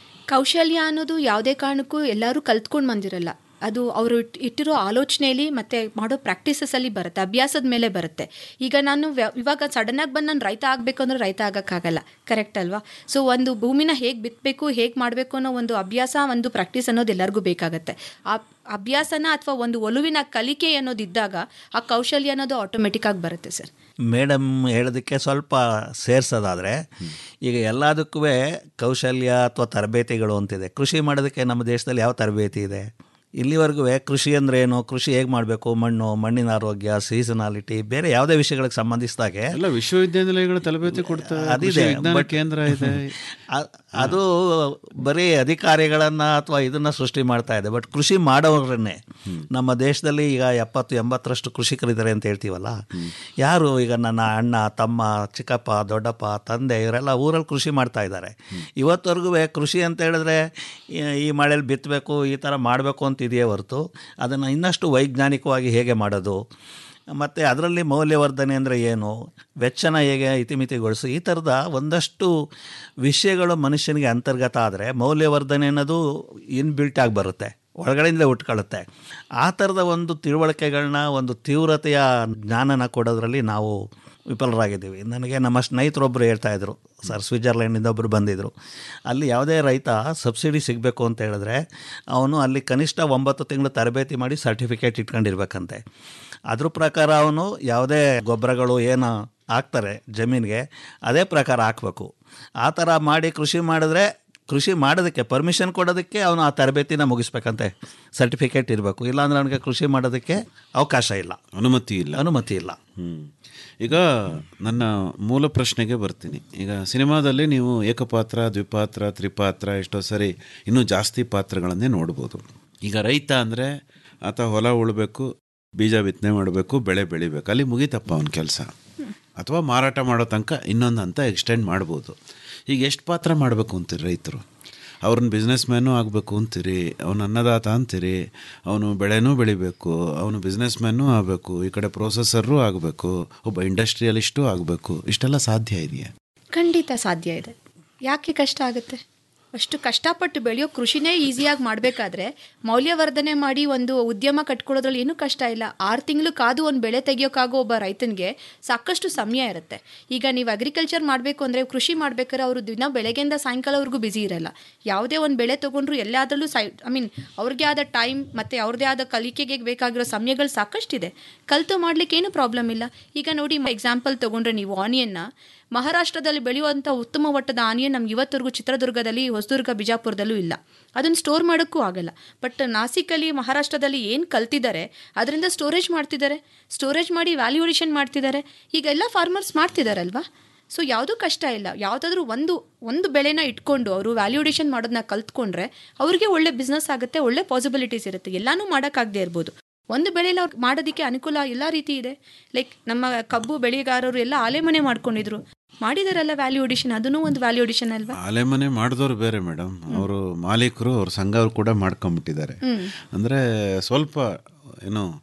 ಕೌಶಲ್ಯ ಅನ್ನೋದು ಯಾವುದೇ ಕಾರಣಕ್ಕೂ ಎಲ್ಲರೂ ಕಲ್ತ್ಕೊಂಡು ಬಂದಿರಲ್ಲ ಅದು ಅವರು ಇಟ್ಟಿರೋ ಆಲೋಚನೆಯಲ್ಲಿ ಮತ್ತೆ ಮಾಡೋ ಪ್ರಾಕ್ಟೀಸಸಲ್ಲಿ ಬರುತ್ತೆ ಅಭ್ಯಾಸದ ಮೇಲೆ ಬರುತ್ತೆ ಈಗ ನಾನು ವ್ಯ- ಇವಾಗ ಸಡನ್ನಾಗಿ ಬಂದು ನಾನು ರೈತ ಆಗಬೇಕು ಅಂದ್ರೆ ರೈತ ಆಗೋಕ್ಕಾಗಲ್ಲ ಕರೆಕ್ಟ್ ಅಲ್ವಾ ಸೊ ಒಂದು ಭೂಮಿನ ಹೇಗೆ ಬಿತ್ತಬೇಕು ಹೇಗೆ ಮಾಡಬೇಕು ಅನ್ನೋ ಒಂದು ಅಭ್ಯಾಸ ಒಂದು ಪ್ರಾಕ್ಟೀಸ್ ಅನ್ನೋದು ಎಲ್ಲರಿಗೂ ಬೇಕಾಗತ್ತೆ ಆ ಅಭ್ಯಾಸನ ಅಥವಾ ಒಂದು ಒಲುವಿನ ಕಲಿಕೆ ಅನ್ನೋದಿದ್ದಾಗ ಆ ಕೌಶಲ್ಯ ಅನ್ನೋದು ಆಟೋಮೆಟಿಕ್ ಆಗಿ ಬರುತ್ತೆ ಸರ್ ಮೇಡಮ್ ಹೇಳೋದಕ್ಕೆ ಸ್ವಲ್ಪ ಸೇರಿಸೋದಾದರೆ ಈಗ ಎಲ್ಲದಕ್ಕೂ ಕೌಶಲ್ಯ ಅಥವಾ ತರಬೇತಿಗಳು ಅಂತಿದೆ ಕೃಷಿ ಮಾಡೋದಕ್ಕೆ ನಮ್ಮ ದೇಶದಲ್ಲಿ ಯಾವ ತರಬೇತಿ ಇದೆ ಇಲ್ಲಿವರೆಗೂ ಕೃಷಿ ಅಂದ್ರೆ ಏನು ಕೃಷಿ ಹೇಗೆ ಮಾಡಬೇಕು ಮಣ್ಣು ಮಣ್ಣಿನ ಆರೋಗ್ಯ ಸೀಸನಾಲಿಟಿ ಬೇರೆ ಯಾವುದೇ ವಿಷಯಗಳಿಗೆ ಸಂಬಂಧಿಸಿದಾಗೆ ಎಲ್ಲ ವಿಶ್ವವಿದ್ಯಾನಿಲಯಗಳು ತರಬೇತಿ ಕೊಡ್ತಾರೆ ಅದಿದೆ, ಕೃಷಿ ವಿಜ್ಞಾನ but- ಕೇಂದ್ರ ಇದೆ ಅ- ಅದು ಬರೀ ಅಧಿಕಾರಿಗಳನ್ನು ಅಥವಾ ಇದನ್ನು ಸೃಷ್ಟಿ ಮಾಡ್ತಾ ಇದೆ ಬಟ್ ಕೃಷಿ ಮಾಡೋರನ್ನೇ ನಮ್ಮ ದೇಶದಲ್ಲಿ ಈಗ ಎಪ್ಪತ್ತು ಎಂಬತ್ತರಷ್ಟು ಕೃಷಿಕರಿದ್ದಾರೆ ಅಂತ ಹೇಳ್ತೀವಲ್ಲ ಯಾರು ಈಗ ನನ್ನ ಅಣ್ಣ ತಮ್ಮ ಚಿಕ್ಕಪ್ಪ ದೊಡ್ಡಪ್ಪ ತಂದೆ ಇವರೆಲ್ಲ ಊರಲ್ಲಿ ಕೃಷಿ ಮಾಡ್ತಾ ಇದ್ದಾರೆ ಇವತ್ತವರೆಗೂ ಕೃಷಿ ಅಂತ ಹೇಳಿದ್ರೆ ಈ- ಈ ಮಳೆಯಲ್ಲಿ ಬಿತ್ತಬೇಕು ಈ ಥರ ಮಾಡಬೇಕು ಅಂತ ಇದೆಯೇ ಹೊರತು ಅದನ್ನು ಇನ್ನಷ್ಟು ವೈಜ್ಞಾನಿಕವಾಗಿ ಹೇಗೆ ಮಾಡೋದು ಮತ್ತು ಅದರಲ್ಲಿ ಮೌಲ್ಯವರ್ಧನೆ ಅಂದರೆ ಏನು ವೆಚ್ಚನ ಹೇಗೆ ಇತಿಮಿತಿಗೊಳಿಸು ಈ ಥರದ ಒಂದಷ್ಟು ವಿಷಯಗಳು ಮನುಷ್ಯನಿಗೆ ಅಂತರ್ಗತ ಆದರೆ ಮೌಲ್ಯವರ್ಧನೆ ಅನ್ನೋದು ಇನ್ಬಿಲ್ಟ್ ಆಗಿ ಬರುತ್ತೆ ಒಳಗಡೆಯಿಂದಲೇ ಉಟ್ಕೊಳ್ಳುತ್ತೆ ಆ ಥರದ ಒಂದು ತಿಳುವಳಿಕೆಗಳನ್ನ ಒಂದು ತೀವ್ರತೆಯ ಜ್ಞಾನನ ಕೊಡೋದ್ರಲ್ಲಿ ನಾವು ವಿಫಲರಾಗಿದ್ದೀವಿ ನನಗೆ ನಮ್ಮ ಸ್ನೇಹಿತರೊಬ್ಬರು ಹೇಳ್ತಾ ಇದ್ರು ಸರ್ ಸ್ವಿಟ್ಜರ್ಲೆಂಡಿಂದ ಒಬ್ಬರು ಬಂದಿದ್ದರು ಅಲ್ಲಿ ಯಾವುದೇ ರೈತ ಸಬ್ಸಿಡಿ ಸಿಗಬೇಕು ಅಂತ ಹೇಳಿದ್ರೆ ಅವನು ಅಲ್ಲಿ ಕನಿಷ್ಠ ಒಂಬತ್ತು ತಿಂಗಳು ತರಬೇತಿ ಮಾಡಿ ಸರ್ಟಿಫಿಕೇಟ್ ಇಟ್ಕೊಂಡಿರ್ಬೇಕಂತೆ ಅದ್ರ ಪ್ರಕಾರ ಅವನು ಯಾವುದೇ ಗೊಬ್ಬರಗಳು ಏನು ಹಾಕ್ತಾರೆ ಜಮೀನಿಗೆ ಅದೇ ಪ್ರಕಾರ ಹಾಕಬೇಕು ಆ ಥರ ಮಾಡಿ ಕೃಷಿ ಮಾಡಿದ್ರೆ ಕೃಷಿ ಮಾಡೋದಕ್ಕೆ ಪರ್ಮಿಷನ್ ಕೊಡೋದಕ್ಕೆ ಅವನು ಆ ತರಬೇತಿನ ಮುಗಿಸ್ಬೇಕಂತೆ ಸರ್ಟಿಫಿಕೇಟ್ ಇರಬೇಕು ಇಲ್ಲಾಂದ್ರೆ ಅವನಿಗೆ ಕೃಷಿ ಮಾಡೋದಕ್ಕೆ ಅವಕಾಶ ಇಲ್ಲ ಅನುಮತಿ ಇಲ್ಲ ಅನುಮತಿ ಇಲ್ಲ ಹ್ಮ್. ಈಗ ನನ್ನ ಮೂಲ ಪ್ರಶ್ನೆಗೆ ಬರ್ತೀನಿ ಈಗ ಸಿನಿಮಾದಲ್ಲಿ ನೀವು ಏಕಪಾತ್ರ ದ್ವಿಪಾತ್ರ ತ್ರಿಪಾತ್ರ ಎಷ್ಟೋ ಸರಿ ಇನ್ನೂ ಜಾಸ್ತಿ ಪಾತ್ರಗಳನ್ನೇ ನೋಡ್ಬೋದು ಈಗ ರೈತ ಅಂದರೆ ಆತ ಹೊಲ ಉಳ್ಬೇಕು ಬೀಜ ಬಿತ್ತನೆ ಮಾಡಬೇಕು ಬೆಳೆ ಬೆಳಿಬೇಕು ಅಲ್ಲಿ ಮುಗೀತಪ್ಪ ಅವನ ಕೆಲಸ ಅಥವಾ ಮಾರಾಟ ಮಾಡೋ ತನಕ ಇನ್ನೊಂದು ಹಂತ ಎಕ್ಸ್ಟೆಂಡ್ ಮಾಡ್ಬೋದು ಈಗ ಎಷ್ಟು ಪಾತ್ರ ಮಾಡಬೇಕು ಅಂತೀರಿ ರೈತರು ಅವ್ರನ್ನ ಬಿಸ್ನೆಸ್ ಮ್ಯಾನು ಆಗಬೇಕು ಅಂತೀರಿ ಅವನು ಅನ್ನದಾತ ಅಂತೀರಿ ಅವನು ಬೆಳೆನೂ ಬೆಳಿಬೇಕು ಅವನು ಬಿಸ್ನೆಸ್ ಮ್ಯಾನು ಆಗಬೇಕು ಈ ಕಡೆ ಪ್ರೊಸೆಸರು ಆಗಬೇಕು ಒಬ್ಬ ಇಂಡಸ್ಟ್ರಿಯಲಿಸ್ಟು ಆಗಬೇಕು ಇಷ್ಟೆಲ್ಲ ಸಾಧ್ಯ ಇದೆಯಾ ಖಂಡಿತ ಸಾಧ್ಯ ಇದೆ ಯಾಕೆ ಕಷ್ಟ ಆಗುತ್ತೆ ಅಷ್ಟು ಕಷ್ಟಪಟ್ಟು ಬೆಳೆಯೋ ಕೃಷಿನೇ ಈಸಿಯಾಗಿ ಮಾಡಬೇಕಾದ್ರೆ ಮೌಲ್ಯವರ್ಧನೆ ಮಾಡಿ ಒಂದು ಉದ್ಯಮ ಕಟ್ಕೊಳ್ಳೋದ್ರಲ್ಲಿ ಏನೂ ಕಷ್ಟ ಇಲ್ಲ ಆರು ತಿಂಗಳು ಕಾದು ಒಂದು ಬೆಳೆ ತೆಗಿಯೋಕ್ಕಾಗೋ ಒಬ್ಬ ರೈತನಿಗೆ ಸಾಕಷ್ಟು ಸಮಯ ಇರುತ್ತೆ ಈಗ ನೀವು ಅಗ್ರಿಕಲ್ಚರ್ ಮಾಡಬೇಕು ಅಂದರೆ ಕೃಷಿ ಮಾಡ್ಬೇಕಾದ್ರೆ ಅವರು ದಿನ ಬೆಳಗ್ಗೆಯಿಂದ ಸಾಯಂಕಾಲವರೆಗೂ ಬ್ಯುಸಿ ಇರಲ್ಲ ಯಾವುದೇ ಒಂದು ಬೆಳೆ ತೊಗೊಂಡ್ರು ಎಲ್ಲಾದ್ರಲ್ಲೂ ಸೈ ಐ ಮೀನ್ ಅವ್ರಿಗೆ ಆದ ಟೈಮ್ ಮತ್ತು ಅವ್ರದ್ದೇ ಆದ ಕಲಿಕೆಗೆ ಬೇಕಾಗಿರೋ ಸಮಯಗಳು ಸಾಕಷ್ಟಿದೆ ಕಲಿತು ಮಾಡ್ಲಿಕ್ಕೆ ಏನು ಪ್ರಾಬ್ಲಮ್ ಇಲ್ಲ ಈಗ ನೋಡಿ ಎಕ್ಸಾಂಪಲ್ ತೊಗೊಂಡ್ರೆ ನೀವು ಆನಿಯನ್ನ ಮಹಾರಾಷ್ಟ್ರದಲ್ಲಿ ಬೆಳೆಯುವಂಥ ಉತ್ತಮ ಮಟ್ಟದ ಆನಿಯನ್ ನಮ್ಗೆ ಇವತ್ತರೆಗೂ ಚಿತ್ರದುರ್ಗದಲ್ಲಿ ಹೊಸದುರ್ಗ ಬಿಜಾಪುರದಲ್ಲೂ ಇಲ್ಲ ಅದನ್ನು ಸ್ಟೋರ್ ಮಾಡೋಕ್ಕೂ ಆಗಲ್ಲ ಬಟ್ ನಾಸಿಕಲ್ಲಿ ಮಹಾರಾಷ್ಟ್ರದಲ್ಲಿ ಏನು ಕಲ್ತಿದ್ದಾರೆ ಅದರಿಂದ ಸ್ಟೋರೇಜ್ ಮಾಡ್ತಿದ್ದಾರೆ ಸ್ಟೋರೇಜ್ ಮಾಡಿ ವ್ಯಾಲ್ಯೂಯೇಷನ್ ಮಾಡ್ತಿದ್ದಾರೆ ಈಗ ಎಲ್ಲ ಫಾರ್ಮರ್ಸ್ ಮಾಡ್ತಿದ್ದಾರಲ್ವಾ ಸೊ ಯಾವುದೂ ಕಷ್ಟ ಇಲ್ಲ ಯಾವುದಾದ್ರೂ ಒಂದು ಒಂದು ಬೆಳೆನ ಇಟ್ಕೊಂಡು ಅವರು ವ್ಯಾಲ್ಯೂಡೇಷನ್ ಮಾಡೋದನ್ನ ಕಲ್ತ್ಕೊಂಡ್ರೆ ಅವ್ರಿಗೆ ಒಳ್ಳೆ ಬಿಸ್ನೆಸ್ ಆಗುತ್ತೆ ಒಳ್ಳೆ ಪಾಸಿಬಿಲಿಟೀಸ್ ಇರುತ್ತೆ ಎಲ್ಲಾನು ಮಾಡೋಕ್ಕಾಗದೇ ಇರ್ಬೋದು ಒಂದು ಬೆಳೆಯಲ್ಲಿ ಅವ್ರಿಗೆ ಮಾಡೋದಕ್ಕೆ ಅನುಕೂಲ ಎಲ್ಲ ರೀತಿ ಇದೆ ಲೈಕ್ ನಮ್ಮ ಕಬ್ಬು ಬೆಳೆಗಾರರು ಎಲ್ಲ ಆಲೆಮನೆ ಮಾಡ್ಕೊಂಡಿದ್ರು ಮಾಡಿದಾರಲ್ಲ ವ್ಯಾಲ್ಯೂ ಅಡಿಷನ್ ಅದನ್ನು ಒಂದು ವ್ಯಾಲ್ಯೂ ಅಡಿಷನ್ ಅಲ್ವಾ ಆಲೆ ಮನೆ ಮಾಡಿದವ್ರು ಬೇರೆ ಮೇಡಮ್ ಅವರು ಮಾಲೀಕರು ಅವ್ರ ಸಂಘ ಅವ್ರು ಕೂಡ ಮಾಡ್ಕೊಂಬಿಟ್ಟಿದ್ದಾರೆ ಹ್ಮ್. ಅಂದರೆ ಸ್ವಲ್ಪ ಏನು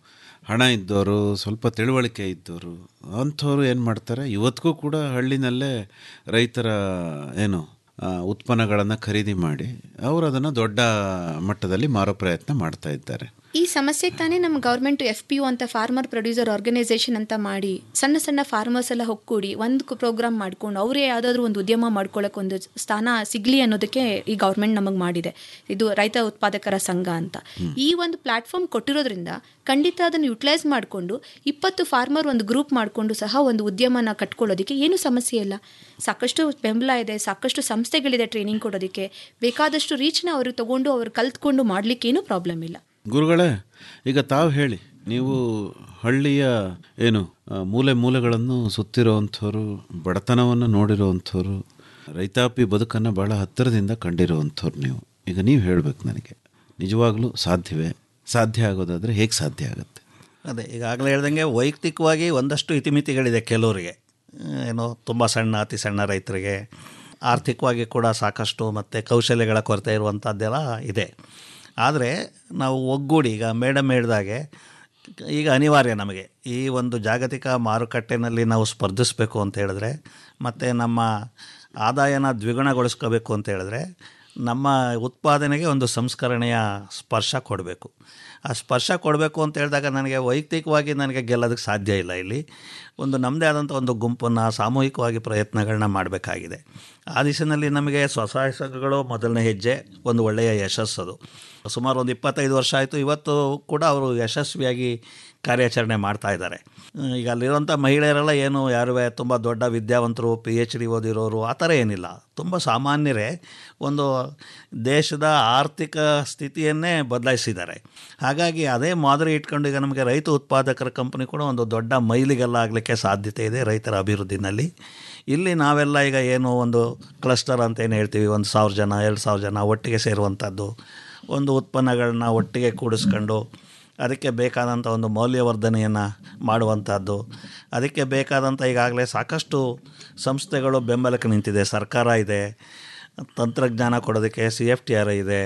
ಹಣ ಇದ್ದವರು ಸ್ವಲ್ಪ ತಿಳುವಳಿಕೆ ಇದ್ದವರು ಅಂಥವ್ರು ಏನು ಮಾಡ್ತಾರೆ ಇವತ್ತಿಗೂ ಕೂಡ ಹಳ್ಳಿನಲ್ಲೇ ರೈತರ ಏನು ಉತ್ಪನ್ನಗಳನ್ನು ಖರೀದಿ ಮಾಡಿ ಅವರು ಅದನ್ನು ದೊಡ್ಡ ಮಟ್ಟದಲ್ಲಿ ಮಾರೋ ಪ್ರಯತ್ನ ಮಾಡ್ತಾ ಇದ್ದಾರೆ ಈ ಸಮಸ್ಯೆಗೆ ತಾನೇ ನಮ್ಮ ಗೌರ್ಮೆಂಟ್ ಎಫ್ ಪಿ ಯು ಅಂತ ಫಾರ್ಮರ್ ಪ್ರೊಡ್ಯೂಸರ್ ಆರ್ಗನೈಸೇಷನ್ ಅಂತ ಮಾಡಿ ಸಣ್ಣ ಸಣ್ಣ ಫಾರ್ಮರ್ಸ್ ಎಲ್ಲ ಒಕ್ಕೂಡಿ ಒಂದು ಪ್ರೋಗ್ರಾಮ್ ಮಾಡ್ಕೊಂಡು ಅವರೇ ಯಾವುದಾದ್ರೂ ಒಂದು ಉದ್ಯಮ ಮಾಡ್ಕೊಳ್ಳೋಕೆ ಒಂದು ಸ್ಥಾನ ಸಿಗಲಿ ಅನ್ನೋದಕ್ಕೆ ಈ ಗೌರ್ಮೆಂಟ್ ನಮಗೆ ಮಾಡಿದೆ ಇದು ರೈತ ಉತ್ಪಾದಕರ ಸಂಘ ಅಂತ ಈ ಒಂದು ಪ್ಲಾಟ್ಫಾರ್ಮ್ ಕೊಟ್ಟಿರೋದ್ರಿಂದ ಖಂಡಿತ ಅದನ್ನು ಯುಟಿಲೈಸ್ ಮಾಡಿಕೊಂಡು ಇಪ್ಪತ್ತು ಫಾರ್ಮರ್ ಒಂದು ಗ್ರೂಪ್ ಮಾಡಿಕೊಂಡು ಸಹ ಒಂದು ಉದ್ಯಮನ ಕಟ್ಕೊಳ್ಳೋದಕ್ಕೆ ಏನು ಸಮಸ್ಯೆ ಇಲ್ಲ ಸಾಕಷ್ಟು ಬೆಂಬಲ ಇದೆ ಸಾಕಷ್ಟು ಸಂಸ್ಥೆಗಳಿದೆ ಟ್ರೈನಿಂಗ್ ಕೊಡೋದಕ್ಕೆ ಬೇಕಾದಷ್ಟು ರೀಚ್ನ ಅವರು ತಗೊಂಡು ಅವರು ಕಲ್ತ್ಕೊಂಡು ಮಾಡ್ಲಿಕ್ಕೆ ಏನೂ ಪ್ರಾಬ್ಲಮ್ ಇಲ್ಲ ಗುರುಗಳೇ ಈಗ ತಾವು ಹೇಳಿ ನೀವು ಹಳ್ಳಿಯ ಏನು ಆ, ಮೂಲೆ ಮೂಲೆಗಳನ್ನು ಸುತ್ತಿರೋವಂಥವ್ರು ಬಡತನವನ್ನು ನೋಡಿರೋವಂಥವ್ರು ರೈತಾಪಿ ಬದುಕನ್ನು ಭಾಳ ಹತ್ತಿರದಿಂದ ಕಂಡಿರುವಂಥವ್ರು ನೀವು ಈಗ ನೀವು ಹೇಳಬೇಕು ನನಗೆ ನಿಜವಾಗ್ಲೂ ಸಾಧ್ಯವೇ ಸಾಧ್ಯ ಆಗೋದಾದರೆ ಹೇಗೆ ಸಾಧ್ಯ ಆಗುತ್ತೆ ಅದೇ ಈಗಾಗಲೇ ಹೇಳ್ದಂಗೆ ವೈಯಕ್ತಿಕವಾಗಿ ಒಂದಷ್ಟು ಇತಿಮಿತಿಗಳಿದೆ ಕೆಲವರಿಗೆ ಏನೋ ತುಂಬ ಸಣ್ಣ ಅತಿ ಸಣ್ಣ ರೈತರಿಗೆ ಆರ್ಥಿಕವಾಗಿ ಕೂಡ ಸಾಕಷ್ಟು ಮತ್ತು ಕೌಶಲ್ಯಗಳ ಕೊರತೆ ಇರುವಂಥದ್ದೆಲ್ಲ ಇದೆ ಆದರೆ ನಾವು ಒಗ್ಗೂಡಿ ಈಗ ಮೇಡಮ್ ಹೇಳ್ದಾಗೆ ಈಗ ಅನಿವಾರ್ಯ ನಮಗೆ ಈ ಒಂದು ಜಾಗತಿಕ ಮಾರುಕಟ್ಟೆನಲ್ಲಿ ನಾವು ಸ್ಪರ್ಧಿಸಬೇಕು ಅಂತ ಹೇಳಿದ್ರೆ ಮತ್ತು ನಮ್ಮ ಆದಾಯನ ದ್ವಿಗುಣಗೊಳಿಸ್ಕೋಬೇಕು ಅಂತ ಹೇಳಿದ್ರೆ ನಮ್ಮ ಉತ್ಪಾದನೆಗೆ ಒಂದು ಸಂಸ್ಕರಣೆಯ ಸ್ಪರ್ಶ ಕೊಡಬೇಕು ಆ ಸ್ಪರ್ಶ ಕೊಡಬೇಕು ಅಂತ ಹೇಳಿದಾಗ ನನಗೆ ವೈಯಕ್ತಿಕವಾಗಿ ನನಗೆ ಗೆಲ್ಲೋದಕ್ಕೆ ಸಾಧ್ಯ ಇಲ್ಲ ಇಲ್ಲಿ ಒಂದು ನಮ್ಮದೇ ಆದಂಥ ಒಂದು ಗುಂಪನ್ನು ಸಾಮೂಹಿಕವಾಗಿ ಪ್ರಯತ್ನಗಳನ್ನ ಮಾಡಬೇಕಾಗಿದೆ ಆ ದಿಶೆಯಲ್ಲಿ ನಮಗೆ ಸ್ವಸಹಾಯ ಸಂಘಗಳು ಮೊದಲನೇ ಹೆಜ್ಜೆ ಒಂದು ಒಳ್ಳೆಯ ಯಶಸ್ಸದು ಸುಮಾರು ಒಂದು ಇಪ್ಪತ್ತೈದು ವರ್ಷ ಆಯಿತು ಇವತ್ತು ಕೂಡ ಅವರು ಯಶಸ್ವಿಯಾಗಿ ಕಾರ್ಯಾಚರಣೆ ಮಾಡ್ತಾ ಇದ್ದಾರೆ ಈಗ ಅಲ್ಲಿರುವಂಥ ಮಹಿಳೆಯರೆಲ್ಲ ಏನು ಯಾರು ತುಂಬ ದೊಡ್ಡ ವಿದ್ಯಾವಂತರು ಪಿ ಎಚ್ ಡಿ ಓದಿರೋರು ಆ ಥರ ಏನಿಲ್ಲ ತುಂಬ ಸಾಮಾನ್ಯರೇ ಒಂದು ದೇಶದ ಆರ್ಥಿಕ ಸ್ಥಿತಿಯನ್ನೇ ಬದಲಾಯಿಸಿದ್ದಾರೆ ಹಾಗಾಗಿ ಅದೇ ಮಾದರಿ ಇಟ್ಕೊಂಡು ಈಗ ನಮಗೆ ರೈತ ಉತ್ಪಾದಕರ ಕಂಪನಿ ಕೂಡ ಒಂದು ದೊಡ್ಡ ಮೈಲಿಗೆಲ್ಲ ಆಗಲಿಕ್ಕೆ ಸಾಧ್ಯತೆ ಇದೆ ರೈತರ ಅಭಿವೃದ್ಧಿನಲ್ಲಿ ಇಲ್ಲಿ ನಾವೆಲ್ಲ ಈಗ ಏನು ಒಂದು ಕ್ಲಸ್ಟರ್ ಅಂತ ಏನು ಹೇಳ್ತೀವಿ ಒಂದು ಸಾವಿರ ಜನ ಎರಡು ಸಾವಿರ ಜನ ಒಟ್ಟಿಗೆ ಸೇರುವಂಥದ್ದು ಒಂದು ಉತ್ಪನ್ನಗಳನ್ನ ಒಟ್ಟಿಗೆ ಕೂಡಿಸ್ಕೊಂಡು ಅದಕ್ಕೆ ಬೇಕಾದಂಥ ಒಂದು ಮೌಲ್ಯವರ್ಧನೆಯನ್ನು ಮಾಡುವಂಥದ್ದು ಅದಕ್ಕೆ ಬೇಕಾದಂಥ ಈಗಾಗಲೇ ಸಾಕಷ್ಟು ಸಂಸ್ಥೆಗಳು ಬೆಂಬಲಕ್ಕೆ ನಿಂತಿದೆ ಸರ್ಕಾರ ಇದೆ ತಂತ್ರಜ್ಞಾನ ಕೊಡೋದಕ್ಕೆ ಸಿ ಎಫ್ ಟಿ ಆರ್ ಇದೆ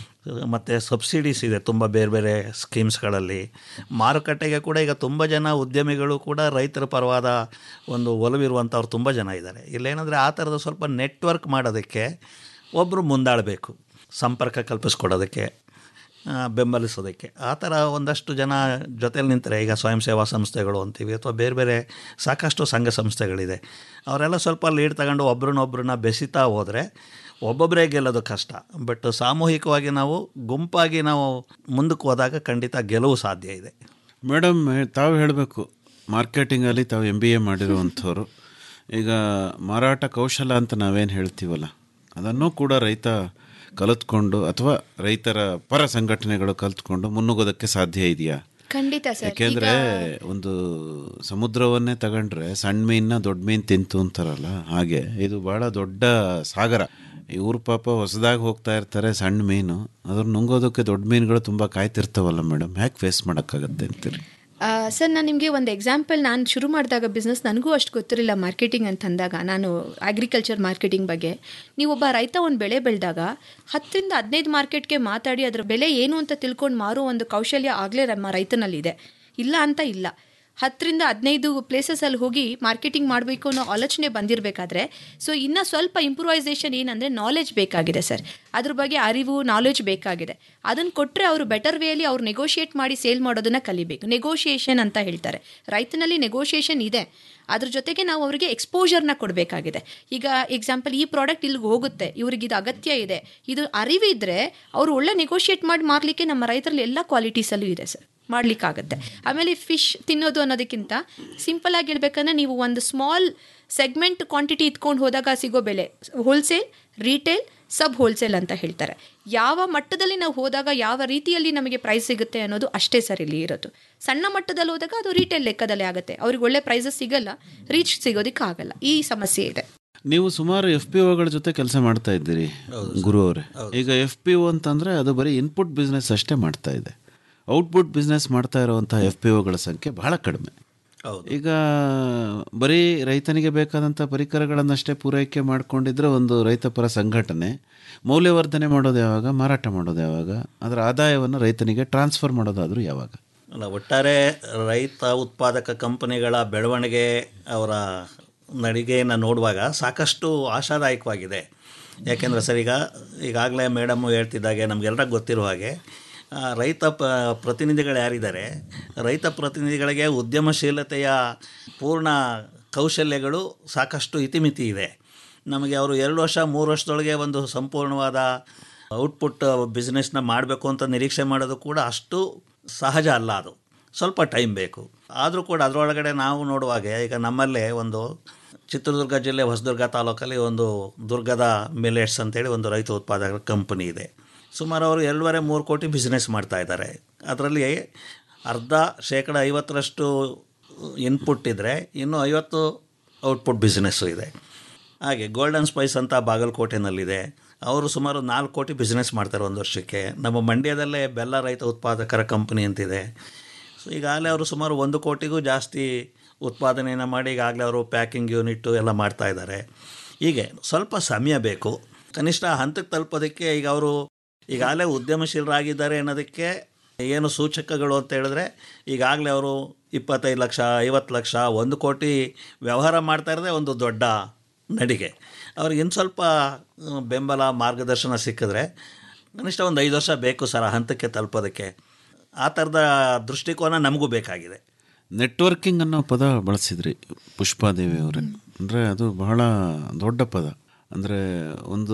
ಮತ್ತು ಸಬ್ಸಿಡೀಸ್ ಇದೆ ತುಂಬ ಬೇರೆ ಬೇರೆ ಸ್ಕೀಮ್ಸ್ಗಳಲ್ಲಿ ಮಾರುಕಟ್ಟೆಗೆ ಕೂಡ ಈಗ ತುಂಬ ಜನ ಉದ್ಯಮಿಗಳು ಕೂಡ ರೈತರ ಪರವಾದ ಒಂದು ಒಲವಿರುವಂಥವ್ರು ತುಂಬ ಜನ ಇದ್ದಾರೆ ಇಲ್ಲೇನಂದರೆ ಆ ಥರದ ಸ್ವಲ್ಪ ನೆಟ್ವರ್ಕ್ ಮಾಡೋದಕ್ಕೆ ಒಬ್ಬರು ಮುಂದಾಳಬೇಕು ಸಂಪರ್ಕ ಕಲ್ಪಿಸ್ಕೊಡೋದಕ್ಕೆ ಆ, ಬೆಂಬಲಿಸೋದಕ್ಕೆ ಆ ಥರ ಒಂದಷ್ಟು ಜನ ಜೊತೆಲಿ ನಿಂತರೆ ಈಗ ಸ್ವಯಂ ಸೇವಾ ಸಂಸ್ಥೆಗಳು ಅಂತೀವಿ ಅಥವಾ ಬೇರೆ ಬೇರೆ ಸಾಕಷ್ಟು ಸಂಘ ಸಂಸ್ಥೆಗಳಿದೆ ಅವರೆಲ್ಲ ಸ್ವಲ್ಪ ಲೀಡ್ ತಗೊಂಡು ಒಬ್ರನ್ನೊಬ್ರನ್ನ ಬೆಸಿತಾ ಹೋದರೆ ಒಬ್ಬೊಬ್ಬರೇ ಗೆಲ್ಲೋದು ಕಷ್ಟ ಬಟ್ ಸಾಮೂಹಿಕವಾಗಿ ನಾವು ಗುಂಪಾಗಿ ನಾವು ಮುಂದಕ್ಕೆ ಹೋದಾಗ ಖಂಡಿತ ಗೆಲುವು ಸಾಧ್ಯ ಇದೆ ಮೇಡಮ್ ತಾವು ಹೇಳಬೇಕು ಮಾರ್ಕೆಟಿಂಗಲ್ಲಿ ತಾವು ಎಮ್ ಬಿ ಎ ಮಾಡಿರುವಂಥವ್ರು ಈಗ ಮಾರಾಟ ಕೌಶಲ ಅಂತ ನಾವೇನು ಹೇಳ್ತೀವಲ್ಲ ಅದನ್ನು ಕೂಡ ರೈತ ಕಲಿತ್ಕೊಂಡು ಅಥವಾ ರೈತರ ಪರ ಸಂಘಟನೆಗಳು ಕಲಿತ್ಕೊಂಡು ಮುನ್ನುಗ್ಗೋದಕ್ಕೆ ಸಾಧ್ಯ ಇದೆಯಾ ಖಂಡಿತ ಸರ್ ಯಾಕೆಂದ್ರೆ ಒಂದು ಸಮುದ್ರವನ್ನೇ ತಗೊಂಡ್ರೆ ಸಣ್ಣ ಮೀನ್ನ ದೊಡ್ಡ ಮೀನು ತಿಂತು ಅಂತಾರಲ್ಲ ಹಾಗೆ ಇದು ಬಹಳ ದೊಡ್ಡ ಸಾಗರ ಇವ್ರು ಪಾಪ ಹೊಸದಾಗಿ ಹೋಗ್ತಾ ಇರ್ತಾರೆ ಸಣ್ಣ ಮೀನು ಅದ್ರ ನುಂಗೋದಕ್ಕೆ ದೊಡ್ಡ ಮೀನುಗಳು ತುಂಬ ಕಾಯ್ತಿರ್ತಾವಲ್ಲ ಮೇಡಮ್ ಹ್ಯಾಕೆ ಫೇಸ್ ಮಾಡೋಕ್ಕಾಗತ್ತೆ ಅಂತೀರಿ ಆ, ಸರ್ ನಾನು ನಿಮಗೆ ಒಂದು ಎಕ್ಸಾಂಪಲ್ ನಾನು ಶುರು ಮಾಡಿದಾಗ ಬಿಸ್ನೆಸ್ ನನಗೂ ಅಷ್ಟು ಗೊತ್ತಿರಲಿಲ್ಲ ಮಾರ್ಕೆಟಿಂಗ್ ಅಂತ ಅಂದಾಗ ನಾನು ಅಗ್ರಿಕಲ್ಚರ್ ಮಾರ್ಕೆಟಿಂಗ್ ಬಗ್ಗೆ ನೀವೊಬ್ಬ ರೈತ ಒಂದು ಬೆಳೆ ಬೆಳೆದಾಗ ಹತ್ತರಿಂದ ಹದಿನೈದು ಮಾರ್ಕೆಟ್ಗೆ ಮಾತಾಡಿ ಅದರ ಬೆಲೆ ಏನು ಅಂತ ತಿಳ್ಕೊಂಡು ಮಾರೋ ಒಂದು ಕೌಶಲ್ಯ ಆಗಲೇ ನಮ್ಮ ರೈತನಲ್ಲಿದೆ ಇಲ್ಲ ಅಂತ ಇಲ್ಲ ಹತ್ತರಿಂದ ಹದಿನೈದು ಪ್ಲೇಸಸಲ್ಲಿ ಹೋಗಿ ಮಾರ್ಕೆಟಿಂಗ್ ಮಾಡಬೇಕು ಅನ್ನೋ ಆಲೋಚನೆ ಬಂದಿರಬೇಕಾದ್ರೆ ಸೊ ಇನ್ನು ಸ್ವಲ್ಪ ಇಂಪ್ರೂವೈಸೇಷನ್ ಏನಂದರೆ ನಾಲೆಜ್ ಬೇಕಾಗಿದೆ ಸರ್ ಅದ್ರ ಬಗ್ಗೆ ಅರಿವು ನಾಲೆಜ್ ಬೇಕಾಗಿದೆ ಅದನ್ನು ಕೊಟ್ಟರೆ ಅವರು ಬೆಟರ್ ವೇಲಿ ಅವ್ರು ನೆಗೋಷಿಯೇಟ್ ಮಾಡಿ ಸೇಲ್ ಮಾಡೋದನ್ನ ಕಲಿಬೇಕು ನೆಗೋಷಿಯೇಷನ್ ಅಂತ ಹೇಳ್ತಾರೆ ರೈತನಲ್ಲಿ ನೆಗೋಷಿಯೇಷನ್ ಇದೆ ಅದ್ರ ಜೊತೆಗೆ ನಾವು ಅವರಿಗೆ ಎಕ್ಸ್ಪೋಜರ್ನ ಕೊಡಬೇಕಾಗಿದೆ ಈಗ ಎಕ್ಸಾಂಪಲ್ ಈ ಪ್ರಾಡಕ್ಟ್ ಇಲ್ಲಿಗೆ ಹೋಗುತ್ತೆ ಇವ್ರಿಗೆ ಇದು ಅಗತ್ಯ ಇದೆ ಇದು ಅರಿವಿದ್ರೆ ಅವರು ಒಳ್ಳೆ ನೆಗೋಷಿಯೇಟ್ ಮಾಡಿ ಮಾರಲಿಕ್ಕೆ ನಮ್ಮ ರೈತರಲ್ಲಿ ಎಲ್ಲ ಕ್ವಾಲಿಟೀಸಲ್ಲೂ ಇದೆ ಸರ್ ಮಾಡ್ಲಿಕ್ಕಾಗತ್ತೆ ಆಮೇಲೆ ಫಿಶ್ ತಿನ್ನೋದು ಅನ್ನೋದಕ್ಕಿಂತ ಸಿಂಪಲ್ ಆಗಿ ಹೇಳ್ಬೇಕಂದ್ರೆ ನೀವು ಒಂದು ಸ್ಮಾಲ್ ಸೆಗ್ಮೆಂಟ್ ಕ್ವಾಂಟಿಟಿ ಇಟ್ಕೊಂಡು ಹೋದಾಗ ಸಿಗೋ ಬೆಲೆ ಹೋಲ್ಸೇಲ್ ರೀಟೇಲ್ ಸಬ್ ಹೋಲ್ಸೇಲ್ ಅಂತ ಹೇಳ್ತಾರೆ ಯಾವ ಮಟ್ಟದಲ್ಲಿ ನಾವು ಹೋದಾಗ ಯಾವ ರೀತಿಯಲ್ಲಿ ನಮಗೆ ಪ್ರೈಸ್ ಸಿಗುತ್ತೆ ಅನ್ನೋದು ಅಷ್ಟೇ ಸರ್ ಇಲ್ಲಿ ಇರೋದು ಸಣ್ಣ ಮಟ್ಟದಲ್ಲಿ ಹೋದಾಗ ಅದು ರೀಟೇಲ್ ಲೆಕ್ಕದಲ್ಲಿ ಆಗುತ್ತೆ ಅವ್ರಿಗೆ ಒಳ್ಳೆ ಪ್ರೈಸಸ್ ಸಿಗಲ್ಲ ರೀಚ್ ಸಿಗೋದಕ್ಕೆ ಆಗಲ್ಲ ಈ ಸಮಸ್ಯೆ ಇದೆ ನೀವು ಸುಮಾರು ಎಫ್ ಪಿ ಒಗಳ ಜೊತೆ ಕೆಲಸ ಮಾಡ್ತಾ ಇದ್ದೀರಿ ಗುರು ಅವರೇ ಈಗ ಎಫ್ ಪಿ ಒ ಅಂತಂದ್ರೆ ಅದು ಬರೀ ಇನ್ಪುಟ್ ಬಿಸ್ನೆಸ್ ಅಷ್ಟೇ ಮಾಡ್ತಾ ಇದೆ ಔಟ್ಪುಟ್ ಬಿಸ್ನೆಸ್ ಮಾಡ್ತಾ ಇರುವಂಥ ಎಫ್ ಪಿ ಒಗಳ ಸಂಖ್ಯೆ ಬಹಳ ಕಡಿಮೆ ಈಗ ಬರೀ ರೈತನಿಗೆ ಬೇಕಾದಂಥ ಪರಿಕರಗಳನ್ನಷ್ಟೇ ಪೂರೈಕೆ ಮಾಡಿಕೊಂಡಿದ್ರೆ ಒಂದು ರೈತಪರ ಸಂಘಟನೆ ಮೌಲ್ಯವರ್ಧನೆ ಮಾಡೋದು ಯಾವಾಗ ಮಾರಾಟ ಮಾಡೋದು ಯಾವಾಗ ಅದರ ಆದಾಯವನ್ನು ರೈತನಿಗೆ ಟ್ರಾನ್ಸ್ಫರ್ ಮಾಡೋದಾದರೂ ಯಾವಾಗ ಅಲ್ಲ ಒಟ್ಟಾರೆ ರೈತ ಉತ್ಪಾದಕ ಕಂಪನಿಗಳ ಬೆಳವಣಿಗೆ ಅವರ ನಡಿಗೆಯನ್ನು ನೋಡುವಾಗ ಸಾಕಷ್ಟು ಆಶಾದಾಯಕವಾಗಿದೆ ಯಾಕೆಂದರೆ ಸರ್ ಈಗ ಈಗಾಗಲೇ ಮೇಡಮ್ಮು ಹೇಳ್ತಿದ್ದಾಗೆ ನಮಗೆಲ್ಲರ ಗೊತ್ತಿರುವ ಹಾಗೆ ಆ, ರೈತ ಪ ಪ್ರತಿನಿಧಿಗಳು ಯಾರಿದ್ದಾರೆ ರೈತ ಪ್ರತಿನಿಧಿಗಳಿಗೆ ಉದ್ಯಮಶೀಲತೆಯ ಪೂರ್ಣ ಕೌಶಲ್ಯಗಳು ಸಾಕಷ್ಟು ಇತಿಮಿತಿ ಇದೆ ನಮಗೆ ಅವರು ಎರಡು ವರ್ಷ ಮೂರು ವರ್ಷದೊಳಗೆ ಒಂದು ಸಂಪೂರ್ಣವಾದ ಔಟ್ಪುಟ್ ಬಿಸ್ನೆಸ್ನ ಮಾಡಬೇಕು ಅಂತ ನಿರೀಕ್ಷೆ ಮಾಡೋದು ಕೂಡ ಅಷ್ಟು ಸಹಜ ಅಲ್ಲ ಅದು ಸ್ವಲ್ಪ ಟೈಮ್ ಬೇಕು ಆದರೂ ಕೂಡ ಅದರೊಳಗಡೆ ನಾವು ನೋಡುವಾಗ ಈಗ ನಮ್ಮಲ್ಲೇ ಒಂದು ಚಿತ್ರದುರ್ಗ ಜಿಲ್ಲೆ ಹೊಸದುರ್ಗ ತಾಲೂಕಲ್ಲಿ ಒಂದು ದುರ್ಗದ ಮಿಲೆಟ್ಸ್ ಅಂತೇಳಿ ಒಂದು ರೈತ ಉತ್ಪಾದಕ ಕಂಪನಿ ಇದೆ ಸುಮಾರು ಅವರು ಎರಡೂವರೆ ಮೂರು ಕೋಟಿ ಬಿಸ್ನೆಸ್ ಮಾಡ್ತಾ ಇದ್ದಾರೆ ಅದರಲ್ಲಿ ಅರ್ಧ ಶೇಕಡ ಐವತ್ತರಷ್ಟು ಇನ್ಪುಟ್ ಇದ್ದರೆ ಇನ್ನು ಐವತ್ತು ಔಟ್ಪುಟ್ ಬಿಸ್ನೆಸ್ಸು ಇದೆ ಹಾಗೆ ಗೋಲ್ಡನ್ ಸ್ಪೈಸ್ ಅಂತ ಬಾಗಲಕೋಟೆನಲ್ಲಿದೆ ಅವರು ಸುಮಾರು ನಾಲ್ಕು ಕೋಟಿ ಬಿಸ್ನೆಸ್ ಮಾಡ್ತಾರೆ ಒಂದು ವರ್ಷಕ್ಕೆ ನಮ್ಮ ಮಂಡ್ಯದಲ್ಲೇ ಬೆಲ್ಲ ರೈತ ಉತ್ಪಾದಕರ ಕಂಪನಿ ಅಂತಿದೆ ಸೊ ಈಗಾಗಲೇ ಅವರು ಸುಮಾರು ಒಂದು ಕೋಟಿಗೂ ಜಾಸ್ತಿ ಉತ್ಪಾದನೆಯನ್ನು ಮಾಡಿ ಈಗಾಗಲೇ ಅವರು ಪ್ಯಾಕಿಂಗ್ ಯೂನಿಟ್ಟು ಎಲ್ಲ ಮಾಡ್ತಾ ಇದ್ದಾರೆ ಹೀಗೆ ಸ್ವಲ್ಪ ಸಮಯ ಬೇಕು ಕನಿಷ್ಠ ಆ ಹಂತಕ್ಕೆ ತಲುಪೋದಕ್ಕೆ ಈಗ ಅವರು ಈಗಾಗಲೇ ಉದ್ಯಮಶೀಲರಾಗಿದ್ದಾರೆ ಅನ್ನೋದಕ್ಕೆ ಏನು ಸೂಚಕಗಳು ಅಂತ ಹೇಳಿದ್ರೆ ಈಗಾಗಲೇ ಅವರು ಇಪ್ಪತ್ತೈದು ಲಕ್ಷ ಐವತ್ತು ಲಕ್ಷ ಒಂದು ಕೋಟಿ ವ್ಯವಹಾರ ಮಾಡ್ತಾ ಇರೋದೇ ಒಂದು ದೊಡ್ಡ ನಡಿಗೆ ಅವ್ರಿಗೆ ಇನ್ನು ಸ್ವಲ್ಪ ಆ, ಬೆಂಬಲ ಮಾರ್ಗದರ್ಶನ ಸಿಕ್ಕಿದ್ರೆ ಕನಿಷ್ಠ ಒಂದು ಐದು ವರ್ಷ ಬೇಕು ಸರ್ ಆ ಹಂತಕ್ಕೆ ತಲುಪೋದಕ್ಕೆ ಆ ಥರದ ದೃಷ್ಟಿಕೋನ ನಮಗೂ ಬೇಕಾಗಿದೆ ನೆಟ್ವರ್ಕಿಂಗ್ ಅನ್ನೋ ಪದ ಬಳಸಿದ್ರಿ ಪುಷ್ಪಾದೇವಿ ಅವರೇ ಅಂದರೆ ಅದು ಬಹಳ ದೊಡ್ಡ ಪದ ಅಂದರೆ ಒಂದು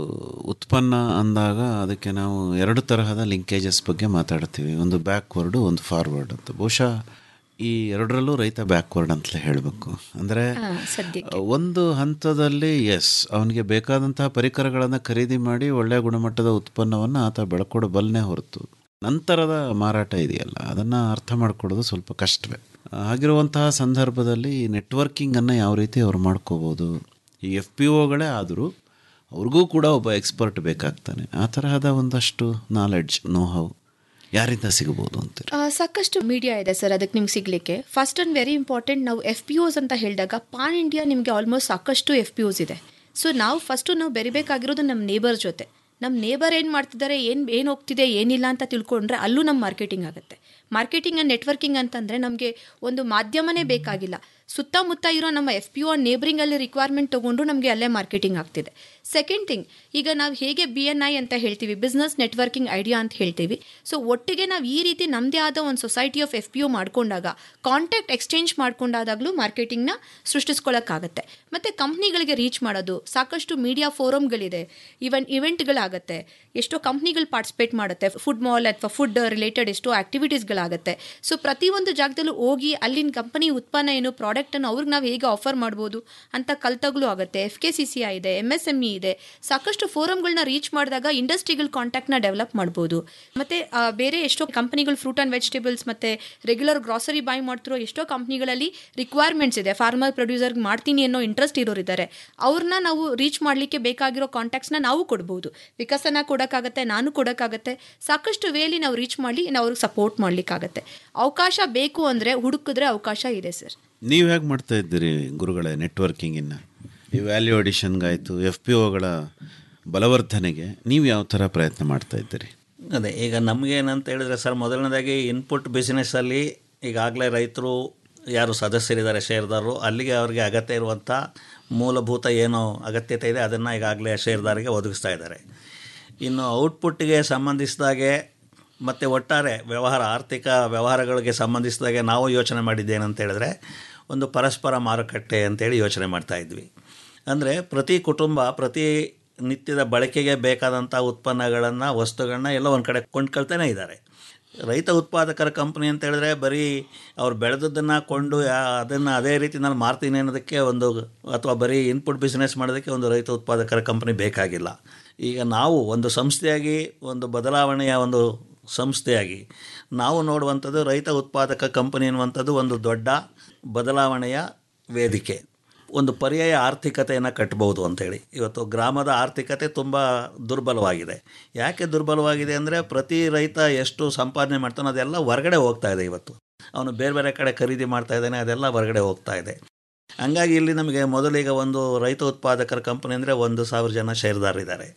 ಉತ್ಪನ್ನ ಅಂದಾಗ ಅದಕ್ಕೆ ನಾವು ಎರಡು ತರಹದ ಲಿಂಕೇಜಸ್ ಬಗ್ಗೆ ಮಾತಾಡ್ತೀವಿ ಒಂದು ಬ್ಯಾಕ್ವರ್ಡು ಒಂದು ಫಾರ್ವರ್ಡ್ ಅಂತ ಬಹುಶಃ ಈ ಎರಡರಲ್ಲೂ ರೈತ ಬ್ಯಾಕ್ವರ್ಡ್ ಅಂತಲೇ ಹೇಳಬೇಕು ಅಂದರೆ ಹಾ, ಸದ್ಯಕ್ಕೆ ಒಂದು ಹಂತದಲ್ಲಿ ಎಸ್ ಅವನಿಗೆ ಬೇಕಾದಂತಹ ಪರಿಕರಗಳನ್ನು ಖರೀದಿ ಮಾಡಿ ಒಳ್ಳೆಯ ಗುಣಮಟ್ಟದ ಉತ್ಪನ್ನವನ್ನು ಆತ ಬೆಳ್ಕೊಡಬಲ್ಲನೆ ಹೊರತು ನಂತರದ ಮಾರಾಟ ಇದೆಯಲ್ಲ ಅದನ್ನು ಅರ್ಥ ಮಾಡ್ಕೊಳ್ಳೋದು ಸ್ವಲ್ಪ ಕಷ್ಟವೇ ಹಾಗಿರುವಂತಹ ಸಂದರ್ಭದಲ್ಲಿ ನೆಟ್ವರ್ಕಿಂಗನ್ನು ಯಾವ ರೀತಿ ಅವ್ರು ಮಾಡ್ಕೋಬೋದು ಈ ಎಫ್ ಪಿ ಒಗಳೇ ಆದರೂ ಅವ್ರಿಗೂ ಕೂಡ ಒಬ್ಬ ಎಕ್ಸ್ಪರ್ಟ್ ಬೇಕಾಗ್ತಾನೆ ಆ ತರಹದ ಒಂದಷ್ಟು ನಾಲೆಡ್ಜ್ ನೋ ಹೌ ಯಾರಿಂದ ಸಿಗ್ಬೋದು ಅಂತೀರಿ ಆ, ಸಾಕಷ್ಟು ಮೀಡಿಯಾ ಇದೆ ಸರ್ ಅದಕ್ಕೆ ನಿಮ್ಗೆ ಸಿಗಲಿಕ್ಕೆ ಫಸ್ಟ್ ಆ್ಯಂಡ್ ವೆರಿ ಇಂಪಾರ್ಟೆಂಟ್ ನಾವು ಎಫ್ ಪಿ ಓಸ್ ಅಂತ ಹೇಳಿದಾಗ ಪಾನ್ ಇಂಡಿಯಾ ನಿಮಗೆ ಆಲ್ಮೋಸ್ಟ್ ಸಾಕಷ್ಟು ಎಫ್ ಪಿ ಓಸ್ ಇದೆ ಸೊ ನಾವು ಫಸ್ಟು ನಾವು ಬೆರಿಬೇಕಾಗಿರೋದು ನಮ್ಮ ನೇಬರ್ ಜೊತೆ ನಮ್ಮ ನೇಬರ್ ಏನು ಮಾಡ್ತಿದ್ದಾರೆ ಏನು ಏನು ಹೋಗ್ತಿದೆ ಏನಿಲ್ಲ ಅಂತ ತಿಳ್ಕೊಂಡ್ರೆ ಅಲ್ಲೂ ನಮ್ಮ ಮಾರ್ಕೆಟಿಂಗ್ ಆಗುತ್ತೆ ಮಾರ್ಕೆಟಿಂಗ್ ಆ್ಯಂಡ್ ನೆಟ್ವರ್ಕಿಂಗ್ ಅಂತಂದರೆ ನಮಗೆ ಒಂದು ಮಾಧ್ಯಮನೇ ಬೇಕಾಗಿಲ್ಲ ಸುತ್ತಮುತ್ತ ಇರೋ ನಮ್ಮ ಎಫ್ ಪಿ ಒ ನೇಬರಿಂಗಲ್ಲಿ ರಿಕ್ವೈರ್ಮೆಂಟ್ ತೊಗೊಂಡು ನಮಗೆ ಅಲ್ಲೇ ಮಾರ್ಕೆಟಿಂಗ್ ಆಗ್ತಿದೆ ಸೆಕೆಂಡ್ ಥಿಂಗ್ ಈಗ ನಾವು ಹೇಗೆ ಬಿ ಎನ್ ಐ ಅಂತ ಹೇಳ್ತೀವಿ ಬಿಸ್ನೆಸ್ ನೆಟ್ವರ್ಕಿಂಗ್ ಐಡಿಯಾ ಅಂತ ಹೇಳ್ತೀವಿ ಸೊ ಒಟ್ಟಿಗೆ ನಾವು ಈ ರೀತಿ ನಮ್ಮದೇ ಆದ ಒಂದು society of F P O ಮಾಡ್ಕೊಂಡಾಗ ಕಾಂಟ್ಯಾಕ್ಟ್ ಎಕ್ಸ್ಚೇಂಜ್ ಮಾಡ್ಕೊಂಡಾದಾಗಲೂ ಮಾರ್ಕೆಟಿಂಗ್ನ ಸೃಷ್ಟಿಸ್ಕೊಳ್ಳೋಕ್ಕಾಗತ್ತೆ ಮತ್ತು ಕಂಪ್ನಿಗಳಿಗೆ ರೀಚ್ ಮಾಡೋದು ಸಾಕಷ್ಟು ಮೀಡಿಯಾ ಫೋರಮ್ಗಳಿದೆ ಈವನ್ ಇವೆಂಟ್ಗಳಾಗತ್ತೆ ಎಷ್ಟೋ ಕಂಪ್ನಿಗಳು ಪಾರ್ಟಿಸಿಪೇಟ್ ಮಾಡುತ್ತೆ ಫುಡ್ ಮಾಲ್ ಅಥವಾ ಫುಡ್ ರಿಲೇಟೆಡ್ ಎಷ್ಟೋ ಆಕ್ಟಿವಿಟೀಸ್ಗಳಾಗುತ್ತೆ ಸೊ ಪ್ರತಿಯೊಂದು ಜಾಗದಲ್ಲೂ ಹೋಗಿ ಅಲ್ಲಿನ ಕಂಪನಿ ಉತ್ಪನ್ನ ಏನು ಪ್ರಾಡಕ್ಟನ್ನು ಅವ್ರಿಗೆ ನಾವು ಹೇಗೆ ಆಫರ್ ಮಾಡ್ಬೋದು ಅಂತ ಕಲ್ತಾಗ್ಲೂ ಆಗುತ್ತೆ F K C C I ಇದೆ ಎಮ್ ಎಸ್ ಎಮ್ ಇ ಇದೆ ಸಾಕಷ್ಟು ಫೋರಮ್ಗಳನ್ನ ರೀಚ್ ಮಾಡಿದಾಗ ಇಂಡಸ್ಟ್ರಿಗಳ ಕಾಂಟ್ಯಾಕ್ಟ್ನ ಡೆವಲಪ್ ಮಾಡ್ಬೋದು ಮತ್ತು ಬೇರೆ ಎಷ್ಟೋ ಕಂಪನಿಗಳು ಫ್ರೂಟ್ ಆ್ಯಂಡ್ ವೆಜಿಟೇಬಲ್ಸ್ ಮತ್ತು ರೆಗ್ಯುಲರ್ ಗ್ರಾಸರಿ ಬೈ ಮಾಡ್ತಿರೋ ಎಷ್ಟೋ ಕಂಪ್ನಿಗಳಲ್ಲಿ ರಿಕ್ವೈರ್ಮೆಂಟ್ಸ್ ಇದೆ ಫಾರ್ಮರ್ ಪ್ರೊಡ್ಯೂಸರ್ಗೆ ಮಾಡ್ತೀನಿ ಅನ್ನೋ ಇಂಟ್ರೆಸ್ಟ್ ಇರೋರು ಇದ್ದಾರೆ ಅವ್ರನ್ನ ನಾವು ರೀಚ್ ಮಾಡಲಿಕ್ಕೆ ಬೇಕಾಗಿರೋ ಕಾಂಟ್ಯಾಕ್ಟ್ಸ್ನ ನಾವು ಕೊಡ್ಬೋದು ವಿಕಸನ ಕೊಡೋಕ್ಕಾಗತ್ತೆ ನಾನು ಕೊಡೋಕ್ಕಾಗತ್ತೆ ಸಾಕಷ್ಟು ವೇಲಿ ನಾವು ರೀಚ್ ಮಾಡಿ ನಾವು ಅವ್ರಿಗೆ ಸಪೋರ್ಟ್ ಮಾಡಲಿಕ್ಕಾಗತ್ತೆ ಅವಕಾಶ ಬೇಕು ಅಂದರೆ ಹುಡುಕಿದ್ರೆ ಅವಕಾಶ ಇದೆ ಸರ್ ನೀವು ಹೇಗೆ ಮಾಡ್ತಾ ಇದ್ದೀರಿ ಗುರುಗಳೇ ನೆಟ್ವರ್ಕಿಂಗಿನ್ನು ಈ ವ್ಯಾಲ್ಯೂ ಅಡಿಷನ್ಗಾಯಿತು ಎಫ್ ಪಿ ಒಗಳ ಬಲವರ್ಧನೆಗೆ ನೀವು ಯಾವ ಥರ ಪ್ರಯತ್ನ ಮಾಡ್ತಾ ಇದ್ದೀರಿ ಅದೇ ಈಗ ನಮಗೇನಂತ ಹೇಳಿದ್ರೆ ಸರ್ ಮೊದಲನೇದಾಗಿ ಇನ್ಪುಟ್ ಬಿಸ್ನೆಸ್ಸಲ್ಲಿ ಈಗಾಗಲೇ ರೈತರು ಯಾರು ಸದಸ್ಯರಿದ್ದಾರೆ ಷೇರ್ದಾರರು ಅಲ್ಲಿಗೆ ಅವರಿಗೆ ಅಗತ್ಯ ಇರುವಂಥ ಮೂಲಭೂತ ಏನು ಅಗತ್ಯತೆ ಇದೆ ಅದನ್ನು ಈಗಾಗಲೇ ಷೇರ್ದಾರಿಗೆ ಒದಗಿಸ್ತಾ ಇದ್ದಾರೆ ಇನ್ನು ಔಟ್ಪುಟ್ಟಿಗೆ ಸಂಬಂಧಿಸಿದಾಗೆ ಮತ್ತು ಒಟ್ಟಾರೆ ವ್ಯವಹಾರ ಆರ್ಥಿಕ ವ್ಯವಹಾರಗಳಿಗೆ ಸಂಬಂಧಿಸಿದಾಗೆ ನಾವು ಯೋಚನೆ ಮಾಡಿದ್ದೇನಂತ ಹೇಳಿದ್ರೆ ಒಂದು ಪರಸ್ಪರ ಮಾರುಕಟ್ಟೆ ಅಂತೇಳಿ ಯೋಚನೆ ಮಾಡ್ತಾ ಇದ್ವಿ ಅಂದರೆ ಪ್ರತಿ ಕುಟುಂಬ ಪ್ರತಿ ನಿತ್ಯದ ಬಳಕೆಗೆ ಬೇಕಾದಂಥ ಉತ್ಪನ್ನಗಳನ್ನು ವಸ್ತುಗಳನ್ನ ಎಲ್ಲ ಒಂದು ಕಡೆ ಕೊಂಡ್ಕೊಳ್ತಾನೆ ಇದ್ದಾರೆ ರೈತ ಉತ್ಪಾದಕರ ಕಂಪ್ನಿ ಅಂತ ಹೇಳಿದ್ರೆ ಬರೀ ಅವ್ರು ಬೆಳೆದದ್ದನ್ನು ಕೊಂಡು ಅದನ್ನು ಅದೇ ರೀತಿ ನಾನು ಮಾರ್ತೀನಿ ಅನ್ನೋದಕ್ಕೆ ಒಂದು ಅಥವಾ ಬರೀ ಇನ್ಪುಟ್ ಬಿಸ್ನೆಸ್ ಮಾಡೋದಕ್ಕೆ ಒಂದು ರೈತ ಉತ್ಪಾದಕರ ಕಂಪ್ನಿ ಬೇಕಾಗಿಲ್ಲ ಈಗ ನಾವು ಒಂದು ಸಂಸ್ಥೆಯಾಗಿ ಒಂದು ಬದಲಾವಣೆಯ ಒಂದು ಸಂಸ್ಥೆಯಾಗಿ ನಾವು ನೋಡುವಂಥದ್ದು ರೈತ ಉತ್ಪಾದಕ ಕಂಪನಿ ಅನ್ನುವಂಥದ್ದು ಒಂದು ದೊಡ್ಡ ಬದಲಾವಣೆಯ ವೇದಿಕೆ ಒಂದು ಪರ್ಯಾಯ ಆರ್ಥಿಕತೆಯನ್ನು ಕಟ್ಬೋದು ಅಂತೇಳಿ ಇವತ್ತು ಗ್ರಾಮದ ಆರ್ಥಿಕತೆ ತುಂಬ ದುರ್ಬಲವಾಗಿದೆ ಯಾಕೆ ದುರ್ಬಲವಾಗಿದೆ ಅಂದರೆ ಪ್ರತಿ ರೈತ ಎಷ್ಟು ಸಂಪಾದನೆ ಮಾಡ್ತಾನೋ ಅದೆಲ್ಲ ಹೊರಗಡೆ ಹೋಗ್ತಾ ಇದೆ ಇವತ್ತು ಅವನು ಬೇರೆ ಬೇರೆ ಕಡೆ ಖರೀದಿ ಮಾಡ್ತಾ ಇದ್ದಾನೆ ಅದೆಲ್ಲ ಹೊರಗಡೆ ಹೋಗ್ತಾ ಇದೆ ಹಂಗಾಗಿ ಇಲ್ಲಿ ನಮಗೆ ಮೊದಲೀಗ ಒಂದು ರೈತ ಉತ್ಪಾದಕರ ಕಂಪನಿ ಅಂದರೆ ಒಂದು ಸಾವಿರ ಜನ ಷೇರ್ದಾರರಿದ್ದಾರೆ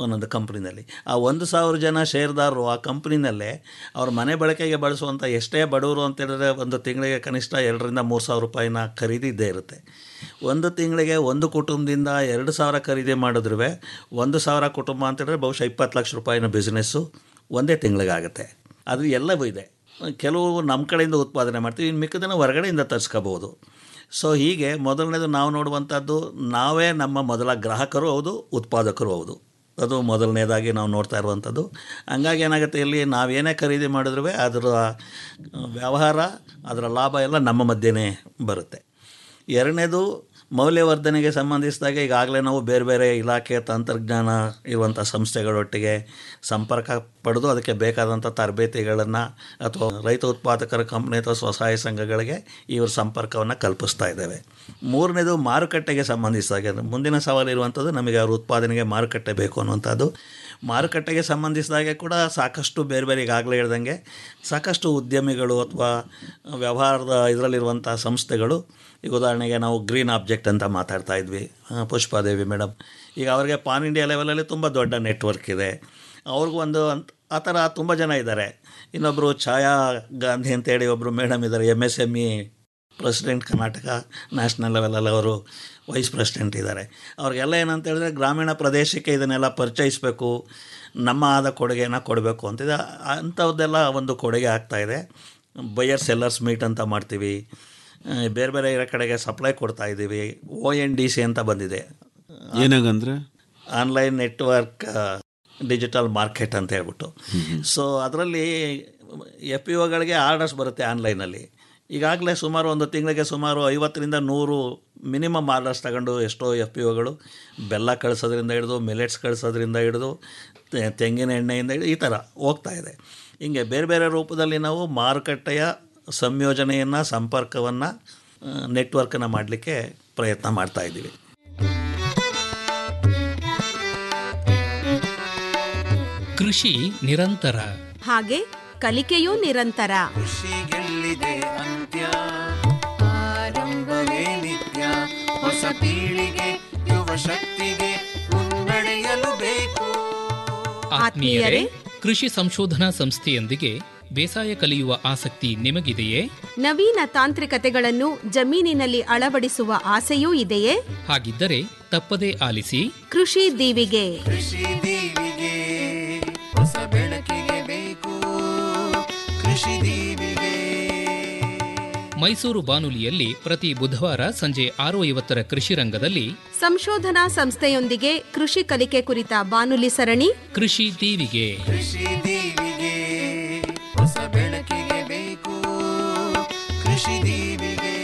ಒಂದೊಂದು ಕಂಪ್ನಿನಲ್ಲಿ ಆ ಒಂದು ಸಾವಿರ ಜನ ಷೇರ್ದಾರರು ಆ ಕಂಪ್ನಿನಲ್ಲೇ ಅವ್ರ ಮನೆ ಬಳಕೆಗೆ ಬಳಸುವಂಥ ಎಷ್ಟೇ ಬಡವರು ಅಂತ ಹೇಳಿದ್ರೆ ಒಂದು ತಿಂಗಳಿಗೆ ಕನಿಷ್ಠ ಎರಡರಿಂದ ಮೂರು ಸಾವಿರ ರೂಪಾಯಿನ ಖರೀದಿ ಇದ್ದೇ ಇರುತ್ತೆ ಒಂದು ತಿಂಗಳಿಗೆ ಒಂದು ಕುಟುಂಬದಿಂದ ಎರಡು ಸಾವಿರ ಖರೀದಿ ಮಾಡಿದ್ರೂ ಒಂದು ಸಾವಿರ ಕುಟುಂಬ ಅಂತ ಹೇಳಿದ್ರೆ ಬಹುಶಃ ಇಪ್ಪತ್ತು ಲಕ್ಷ ರೂಪಾಯಿನ ಬಿಸ್ನೆಸ್ಸು ಒಂದೇ ತಿಂಗಳಿಗಾಗುತ್ತೆ ಅದು ಎಲ್ಲವೂ ಇದೆ ಕೆಲವು ನಮ್ಮ ಕಡೆಯಿಂದ ಉತ್ಪಾದನೆ ಮಾಡ್ತೀವಿ ಇನ್ನು ಮಿಕ್ಕದನ್ನು ಹೊರಗಡೆಯಿಂದ ತರಿಸ್ಕೋಬೋದು ಸೊ ಹೀಗೆ ಮೊದಲನೇದು ನಾವು ನೋಡುವಂಥದ್ದು ನಾವೇ ನಮ್ಮ ಮೊದಲ ಗ್ರಾಹಕರು ಹೌದು ಉತ್ಪಾದಕರು ಹೌದು ಅದು ಮೊದಲನೇದಾಗಿ ನಾವು ನೋಡ್ತಾ ಇರುವಂಥದ್ದು ಹಂಗಾಗಿ ಏನಾಗುತ್ತೆ ಇಲ್ಲಿ ನಾವೇನೇ ಖರೀದಿ ಮಾಡಿದ್ರೂ ಅದರ ವ್ಯವಹಾರ ಅದರ ಲಾಭ ಎಲ್ಲ ನಮ್ಮ ಮಧ್ಯೆನೇ ಬರುತ್ತೆ ಎರಡನೇದು ಮೌಲ್ಯವರ್ಧನೆಗೆ ಸಂಬಂಧಿಸಿದಾಗ ಈಗಾಗಲೇ ನಾವು ಬೇರೆ ಬೇರೆ ಇಲಾಖೆ ತಂತ್ರಜ್ಞಾನ ಇರುವಂಥ ಸಂಸ್ಥೆಗಳೊಟ್ಟಿಗೆ ಸಂಪರ್ಕ ಪಡೆದು ಅದಕ್ಕೆ ಬೇಕಾದಂಥ ತರಬೇತಿಗಳನ್ನು ಅಥವಾ ರೈತ ಉತ್ಪಾದಕರ ಕಂಪ್ನಿ ಅಥವಾ ಸ್ವಸಹಾಯ ಸಂಘಗಳಿಗೆ ಇವರು ಸಂಪರ್ಕವನ್ನು ಕಲ್ಪಿಸ್ತಾ ಇದ್ದೇವೆ ಮೂರನೇದು ಮಾರುಕಟ್ಟೆಗೆ ಸಂಬಂಧಿಸಿದಾಗ ಮುಂದಿನ ಸವಾಲು ಇರುವಂಥದ್ದು ನಮಗೆ ಅವ್ರ ಉತ್ಪಾದನೆಗೆ ಮಾರುಕಟ್ಟೆ ಬೇಕು ಅನ್ನುವಂಥದ್ದು ಮಾರುಕಟ್ಟೆಗೆ ಸಂಬಂಧಿಸಿದಾಗೆ ಕೂಡ ಸಾಕಷ್ಟು ಬೇರೆ ಬೇರೆ ಈಗಾಗಲೇ ಹೇಳ್ದಂಗೆ ಸಾಕಷ್ಟು ಉದ್ಯಮಿಗಳು ಅಥವಾ ವ್ಯವಹಾರದ ಇದರಲ್ಲಿರುವಂಥ ಸಂಸ್ಥೆಗಳು ಈಗ ಉದಾಹರಣೆಗೆ ನಾವು ಗ್ರೀನ್ ಆಬ್ಜೆಕ್ಟ್ ಅಂತ ಮಾತಾಡ್ತಾ ಇದ್ವಿ ಆ, ಪುಷ್ಪಾದೇವಿ ಮೇಡಮ್ ಈಗ ಅವ್ರಿಗೆ ಪಾನ್ ಇಂಡಿಯಾ ಲೆವೆಲಲ್ಲಿ ತುಂಬ ದೊಡ್ಡ ನೆಟ್ವರ್ಕ್ ಇದೆ ಅವ್ರಿಗೂ ಒಂದು ಅಂತ ಆ ಥರ ತುಂಬ ಜನ ಇದ್ದಾರೆ ಇನ್ನೊಬ್ಬರು ಛಾಯಾ ಗಾಂಧಿ ಅಂತೇಳಿ ಒಬ್ಬರು ಮೇಡಮ್ ಇದ್ದಾರೆ M S M E president Karnataka national ಲೆವೆಲಲ್ಲಿ ಅವರು ವೈಸ್ ಪ್ರೆಸಿಡೆಂಟ್ ಇದ್ದಾರೆ ಅವ್ರಿಗೆಲ್ಲ ಏನಂತ ಹೇಳಿದ್ರೆ ಗ್ರಾಮೀಣ ಪ್ರದೇಶಕ್ಕೆ ಇದನ್ನೆಲ್ಲ ಪರಿಚಯಿಸಬೇಕು ನಮ್ಮ ಆದ ಕೊಡುಗೆನ ಕೊಡಬೇಕು ಅಂತಿದೆ ಅಂಥದ್ದೆಲ್ಲ ಒಂದು ಕೊಡುಗೆ ಆಗ್ತಾಯಿದೆ ಬಯರ್ ಸೆಲ್ಲರ್ಸ್ ಮೀಟ್ ಅಂತ ಮಾಡ್ತೀವಿ ಆ, ಬೇರೆ ಬೇರೆ ಇರೋ ಕಡೆಗೆ ಸಪ್ಲೈ ಕೊಡ್ತಾ ಇದ್ದೀವಿ ಒ ಎನ್ ಡಿ ಸಿ ಅಂತ ಬಂದಿದೆ ಏನಾಗಂದ್ರೆ ಆನ್ಲೈನ್ ನೆಟ್ವರ್ಕ್ ಡಿಜಿಟಲ್ ಮಾರ್ಕೆಟ್ ಅಂತ ಹೇಳ್ಬಿಟ್ಟು ಸೊ ಅದರಲ್ಲಿ ಎಫ್ ಪಿ ಒಗಳಿಗೆ ಆರ್ಡರ್ಸ್ ಬರುತ್ತೆ ಆನ್ಲೈನಲ್ಲಿ ಈಗಾಗಲೇ ಸುಮಾರು ಒಂದು ತಿಂಗಳಿಗೆ ಸುಮಾರು ಐವತ್ತರಿಂದ ನೂರು ಮಿನಿಮಮ್ ಆರ್ಡರ್ಸ್ ತಗೊಂಡು ಎಷ್ಟೋ ಎಫ್ ಪಿ ಒಗಳು ಬೆಲ್ಲ ಕಳಿಸೋದ್ರಿಂದ ಹಿಡಿದು ಮಿಲೆಟ್ಸ್ ಕಳಿಸೋದ್ರಿಂದ ಹಿಡಿದು ತೆ- ತೆಂಗಿನ ಎಣ್ಣೆಯಿಂದ ಹಿಡಿದು ಈ ಥರ ಹೋಗ್ತಾ ಇದೆ ಹಿಂಗೆ ಬೇರೆ ಬೇರೆ ರೂಪದಲ್ಲಿ ನಾವು ಮಾರುಕಟ್ಟೆಯ ಸಂಯೋಜನೆಯನ್ನು ಸಂಪರ್ಕವನ್ನು ನೆಟ್ವರ್ಕನ್ನು ಮಾಡಲಿಕ್ಕೆ ಪ್ರಯತ್ನ ಮಾಡ್ತಾ ಇದ್ದೀವಿ ಕೃಷಿ ನಿರಂತರ ಹಾಗೆ ಕಲಿಕೆಯೂ ನಿರಂತರ ಕೃಷಿಗೆಲ್ಲಿದೆ ಅಂತ್ಯ ಆರಂಭವೇ ನಿತ್ಯ ಹೊಸ ಪೀಳಿಗೆ ಯುವ ಶಕ್ತಿಗೆ ಮುನ್ನಡೆಯಲು ಬೇಕು ಆತ್ಮೀಯರೇ ಕೃಷಿ ಸಂಶೋಧನಾ ಸಂಸ್ಥೆಯೊಂದಿಗೆ ಬೇಸಾಯ ಕಲಿಯುವ ಆಸಕ್ತಿ ನಿಮಗಿದೆಯೇ ನವೀನ ತಾಂತ್ರಿಕತೆಗಳನ್ನು ಜಮೀನಿನಲ್ಲಿ ಅಳವಡಿಸುವ ಆಸೆಯೂ ಇದೆಯೇ ಹಾಗಿದ್ದರೆ ತಪ್ಪದೇ ಆಲಿಸಿ ಕೃಷಿ ದೀವಿಗೆ ಕೃಷಿ ದೀವಿಗೆ ಹೊಸ ಬೆಳಕಿಗೆ ಬೇಕು ಕೃಷಿ ದೀವಿಗೆ ಮೈಸೂರು ಬಾನುಲಿಯಲ್ಲಿ ಪ್ರತಿ ಬುಧವಾರ ಸಂಜೆ ಆರು ಐವತ್ತರ ಕೃಷಿ ರಂಗದಲ್ಲಿ ಸಂಶೋಧನಾ ಸಂಸ್ಥೆಯೊಂದಿಗೆ ಕೃಷಿ ಕಲಿಕೆ ಕುರಿತ ಬಾನುಲಿ ಸರಣಿ ಕೃಷಿ ದೀವಿಗೆ ಕೃಷಿ ದೀವಿಗೆ ಹೊಸ ಬೆಳಕಿಗೆ ಬೇಕು ಕೃಷಿ ದೀವಿಗೆ